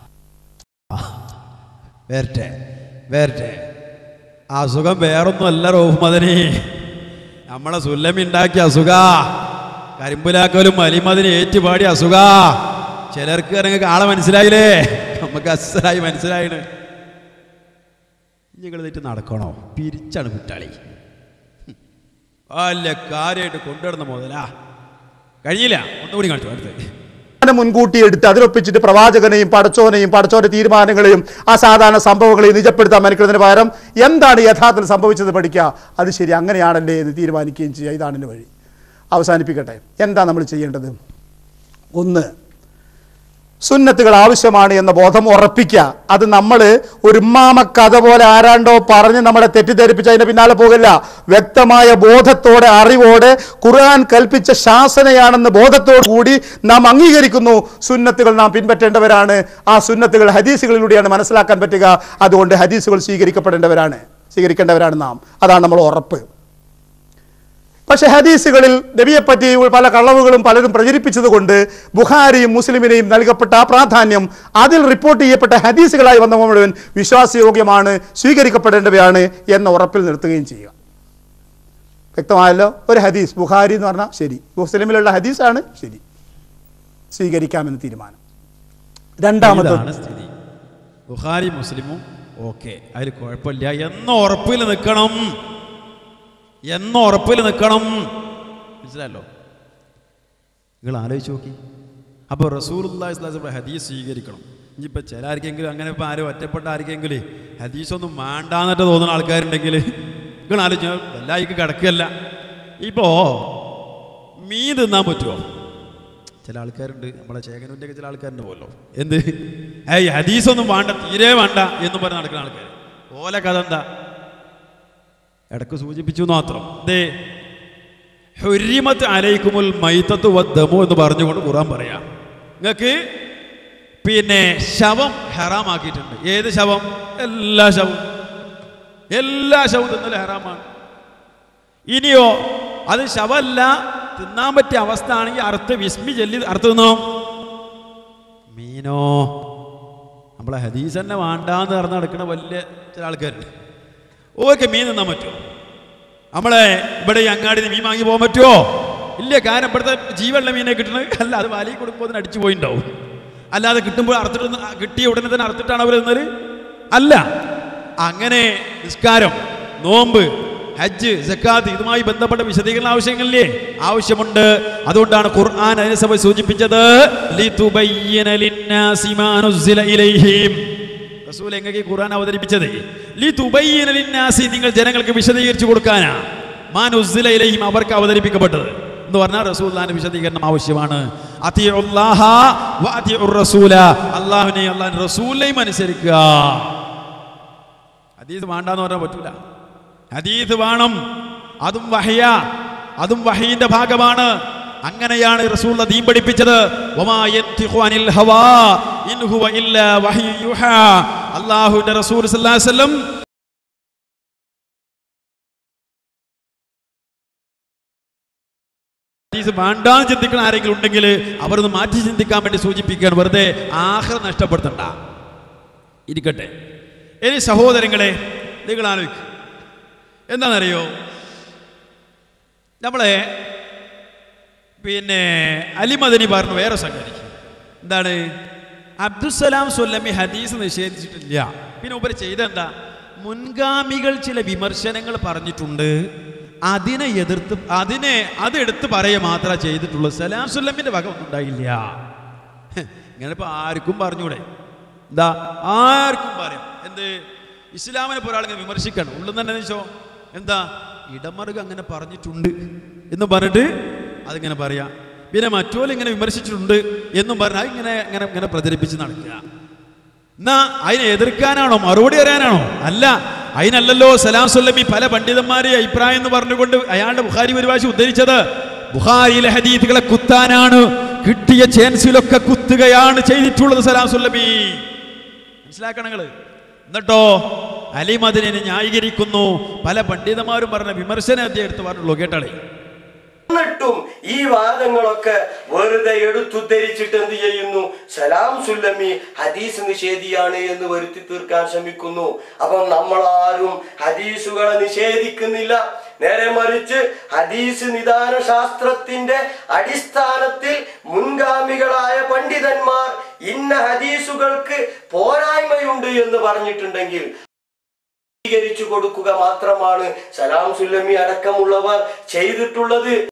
വരട്ടെ വരട്ടെ ആ അസുഖം വേറൊന്നും അല്ല റോഹ്മദനി നമ്മളെ സുല്ലമി ഉണ്ടാക്കിയ അസുഖ കരിമ്പുലാക്കലും മലിമതിന് ഏറ്റുപാടിയ അസുഖ ചിലർക്ക് നിങ്ങൾക്ക് ആളെ മനസ്സിലായില്ലേ നമുക്ക് അസലായി മനസ്സിലായിണ് നിങ്ങൾ തെറ്റ് നടക്കണോ പിരിച്ചാണ് കുറ്റാളി അല്ല കാര്യമായിട്ട് കൊണ്ടുവരുന്ന മുതലാ കഴിഞ്ഞില്ല ഒന്നുകൂടി കാണിച്ചു അടുത്ത്
തീരുമാനം മുൻകൂട്ടി എടുത്ത് അതിലൊപ്പിച്ചിട്ട് പ്രവാചകനെയും പടച്ചോനെയും പടച്ചോന്റെ തീരുമാനങ്ങളെയും ആ സാധാരണ സംഭവങ്ങളെയും നിജപ്പെടുത്താൻ മെനക്കുന്നതിന് പകരം എന്താണ് യഥാർത്ഥത്തിൽ സംഭവിച്ചത് പഠിക്കുക അത് ശരി അങ്ങനെയാണല്ലേ എന്ന് തീരുമാനിക്കുകയും ചെയ്യുക ഇതാണ് എൻ്റെ വഴി അവസാനിപ്പിക്കട്ടെ എന്താ നമ്മൾ ചെയ്യേണ്ടത് ഒന്ന് സുന്നത്തുകൾ ആവശ്യമാണ് എന്ന ബോധം ഉറപ്പിക്കുക അത് നമ്മൾ ഒരു ഉമ്മാമ കഥ പോലെ ആരാണ്ടോ പറഞ്ഞ് നമ്മളെ തെറ്റിദ്ധരിപ്പിച്ച് അതിന്റെ പിന്നാലെ പോകില്ല വ്യക്തമായ ബോധത്തോടെ അറിവോടെ ഖുർആൻ കൽപ്പിച്ച ശാസനയാണെന്ന് ബോധത്തോടു കൂടി നാം അംഗീകരിക്കുന്നു സുന്നത്തുകൾ നാം പിൻപറ്റേണ്ടവരാണ് ആ സുന്നത്തുകൾ ഹദീസുകളിലൂടെയാണ് മനസ്സിലാക്കാൻ പറ്റുക അതുകൊണ്ട് ഹദീസുകൾ സ്വീകരിക്കപ്പെടേണ്ടവരാണ് സ്വീകരിക്കേണ്ടവരാണ് നാം അതാണ് നമ്മൾ ഉറപ്പ് പക്ഷെ ഹദീസുകളിൽ നബിയെപ്പറ്റി പല കളവുകളും പലരും പ്രചരിപ്പിച്ചതുകൊണ്ട് ബുഖാരിയും മുസ്ലിമിനെയും നൽകപ്പെട്ട ആ പ്രാധാന്യം അതിൽ റിപ്പോർട്ട് ചെയ്യപ്പെട്ട ഹദീസുകളായി വന്ന മുഴുവൻ വിശ്വാസയോഗ്യമാണ് സ്വീകരിക്കപ്പെടേണ്ടവയാണ് എന്ന ഉറപ്പിൽ നിർത്തുകയും ചെയ്യുക വ്യക്തമായല്ലോ ഒരു ഹദീസ് ബുഖാരി എന്ന് പറഞ്ഞാൽ ശരി മുസ്ലിമിലുള്ള ഹദീസാണ് ശരി സ്വീകരിക്കാമെന്ന് തീരുമാനം രണ്ടാമത്തെ
ഇതാണ് സ്ഥിതി ബുഖാരി മുസ്ലിമും ഓക്കെ അതിൽ കുഴപ്പമില്ല എന്ന ഉറപ്പിൽ നിൽക്കണം എന്ന ഉറപ്പിൽ നിൽക്കണം മനസ്സിലായല്ലോ നിങ്ങൾ ആലോചിച്ച് നോക്കി അപ്പോൾ റസൂൽ ഹദീസ് സ്വീകരിക്കണം ഇനിയിപ്പോൾ ചില ആർക്കെങ്കിലും അങ്ങനെ ഇപ്പോൾ ആരും ഒറ്റപ്പെട്ട ആർക്കെങ്കിലും ഹദീസൊന്നും വേണ്ടാന്നിട്ട് തോന്നുന്ന ആൾക്കാരുണ്ടെങ്കിൽ നിങ്ങൾ ആലോചിച്ച എല്ലായിക്ക് കിടക്കുകയല്ല ഇപ്പോ മീൻ തിന്നാൻ പറ്റുമോ ചില ആൾക്കാരുണ്ട് നമ്മളെ ചേകനൂൻ്റെ ഒക്കെ ചില ആൾക്കാരുണ്ട് പോലോ എന്ത് ഏയ് ഹദീസൊന്നും വേണ്ട തീരെ വേണ്ട എന്ന് പറഞ്ഞ് നടക്കുന്ന ആൾക്കാർ ഓല കഥ എന്താ ഇടക്ക് സൂചിപ്പിച്ചു എന്ന് മാത്രം ദേ ഹുരിമത്ത് അലൈക്കുമുൽ മൈത്തത്ത് വദ്ദമു എന്ന് പറഞ്ഞുകൊണ്ട് ഖുറാൻ പറയാം നിങ്ങൾക്ക് പിന്നെ ശവം ഹറാമാക്കിയിട്ടുണ്ട് ഏത് ശവം എല്ലാ ശവവും എല്ലാ ശവവും തിന്നൽ ഹറാമാണ് ഇനിയോ അത് ശവമല്ല തിന്നാൻ പറ്റിയ അവസ്ഥ ആണെങ്കിൽ അറുത്ത് വിസ്മി ചെല്ലി അറുത്ത് തിന്നോ മീനോ നമ്മളെ ഹദീസ് തന്നെ വേണ്ടാന്ന് പറഞ്ഞ് നടക്കുന്ന വലിയ ചില ആൾക്കാരുണ്ട് ഓക്കെ മീൻ തിന്നാൻ പറ്റുമോ നമ്മളെ ഇവിടെ ഈ അങ്ങാടി മീൻ വാങ്ങി പോകാൻ പറ്റുമോ ഇല്ല കാരണം ഇവിടുത്തെ ജീവനുള്ള മീനെ കിട്ടുന്നത് അല്ല അത് വലിയ കൊടുക്കുമ്പോൾ അടിച്ചു പോയിണ്ടാവും അല്ലാതെ കിട്ടുമ്പോൾ അറുത്തിട്ട് തിന്ന് കിട്ടിയ ഉടനെ തന്നെ അറുത്തിട്ടാണ് അവർ തിന്നത് അല്ല അങ്ങനെ നിസ്കാരം നോമ്പ് ഹജ്ജ് സക്കാത്ത് ഇതുമായി ബന്ധപ്പെട്ട വിശദീകരണ ആവശ്യങ്ങളില്ലേ ആവശ്യമുണ്ട് അതുകൊണ്ടാണ് ഖുർആൻ അതിനെ സഭ സൂചിപ്പിച്ചത് ലിതുബയ്യന ലിന്നാസി മാ നുസ്സില ഇലൈഹിം റസൂൽ എങ്ങനെ ഖുർആൻ അവതരിപ്പിച്ചത് ലിതുബയ്യന ലിന്നാസി നിങ്ങൾ ജനങ്ങൾക്ക് വിശദീകരിച്ചു കൊടുക്കാനാ മാ നുസ്സില ഇലൈഹിം അവർക്ക് അവതരിപ്പിക്കപ്പെട്ടത് എന്ന് പറഞ്ഞാൽ റസൂലിന്റെ വിശദീകരണം ആവശ്യമാണ് അത്തിയുല്ലാഹ വ അത്തിയുർ റസൂല അള്ളാഹുനെ അള്ളാഹു റസൂലിനെയും അനുസരിക്കുക ഹദീസ് വേണ്ടാന്ന് പറയാൻ പറ്റൂല ഹദീസ് വേണം അതും വഹയ അതും വഹീന്റെ ഭാഗമാണ് അങ്ങനെയാണ് റസൂൽ ദീൻ പഠിപ്പിച്ചത് വമാ യൻതിഖു അനിൽ ഹവാ ഇൻ ഹുവ ഇല്ലാ വഹ്യു യുഹാ അല്ലാഹുവിന്റെ റസൂൽ സല്ലല്ലാഹു അലൈഹി വസല്ലം ഹദീസ് വേണ്ടാന്ന് ചിന്തിക്കുന്ന ആരെങ്കിലും ഉണ്ടെങ്കിൽ അവരൊന്ന് മാറ്റി ചിന്തിക്കാൻ വേണ്ടി സൂചിപ്പിക്കുകയാണ് വെറുതെ ആഹ്റ നഷ്ടപ്പെടുത്തണ്ട ഇരിക്കട്ടെ ഇനി സഹോദരങ്ങളെ നിങ്ങൾ ആലോചിക്കും എന്താണെന്നറിയോ നമ്മളെ പിന്നെ അലിമദനി പറഞ്ഞു വേറെ സംഗതി എന്താണ് അബ്ദുസലാം സ്വല്ലമി ഹദീസ് നിഷേധിച്ചിട്ടില്ല പിന്നെ ഉപരി ചെയ്തെന്താ മുൻഗാമികൾ ചില വിമർശനങ്ങൾ പറഞ്ഞിട്ടുണ്ട് അതിനെ എതിർത്ത് അതിനെ അതെടുത്ത് പറയുക മാത്രമേ ചെയ്തിട്ടുള്ളൂ സലാം സുല്ലമിന്റെ വക ഒന്നും ഉണ്ടായില്ല ഹ്, ഇങ്ങനെ ഇപ്പൊ ആർക്കും പറഞ്ഞൂടെ എന്താ ആർക്കും പറയാം എന്ത് ഇസ്ലാമിനെ ഇപ്പോൾ ഒരാളിങ്ങനെ വിമർശിക്കണം ഉള്ളിൽ തന്നെ വെച്ചോ എന്താ ഇടമറുക അങ്ങനെ പറഞ്ഞിട്ടുണ്ട് എന്ന് പറഞ്ഞിട്ട് അതിങ്ങനെ പറയാം പിന്നെ മറ്റോലും ഇങ്ങനെ വിമർശിച്ചിട്ടുണ്ട് എന്നും പറഞ്ഞാൽ ഇങ്ങനെ ഇങ്ങനെ ഇങ്ങനെ പ്രചരിപ്പിച്ച് നടക്കുക എന്നാ അതിനെ എതിർക്കാനാണോ മറുപടി പറയാനാണോ അല്ല അതിനല്ലല്ലോ സലാം സുല്ലമി പല പണ്ഡിതന്മാരെ അഭിപ്രായം എന്ന് പറഞ്ഞുകൊണ്ട് അയാളുടെ ബുഖാരി പരിഭാഷ ഉദ്ധരിച്ചത് ബുഖാരിയിലെ ഹദീത്തുകളെ കുത്താനാണ് കിട്ടിയ ചാൻസിലൊക്കെ കുത്തുകയാണ് ചെയ്തിട്ടുള്ളത് സലാം സുല്ലമി മനസ്സിലാക്കണങ്ങള് എന്നിട്ടോ അലിമദിനെ ന്യായീകരിക്കുന്നു പല പണ്ഡിതന്മാരും പറഞ്ഞ വിമർശനം അദ്ദേഹം എടുത്ത് പറഞ്ഞുള്ളൂ കേട്ടാളേ
എന്നിട്ടും ഈ വാദങ്ങളൊക്കെ വെറുതെ എടുത്തുദ്ധരിച്ചിട്ട് എന്ത് ചെയ്യുന്നു സലാം സുല്ലമി ഹദീസ് നിഷേധിയാണ് എന്ന് വരുത്തി തീർക്കാൻ ശ്രമിക്കുന്നു അപ്പം നമ്മളാരും ഹദീസുകളെ നിഷേധിക്കുന്നില്ല നേരെ മറിച്ച് ഹദീസ് നിദാന ശാസ്ത്രത്തിന്റെ അടിസ്ഥാനത്തിൽ മുൻഗാമികളായ പണ്ഡിതന്മാർ ഇന്ന ഹദീസുകൾക്ക് പോരായ്മയുണ്ട് എന്ന് പറഞ്ഞിട്ടുണ്ടെങ്കിൽ സ്വീകരിച്ചു കൊടുക്കുക മാത്രമാണ് സലാം സുല്ലമി അടക്കമുള്ളവർ ചെയ്തിട്ടുള്ളത്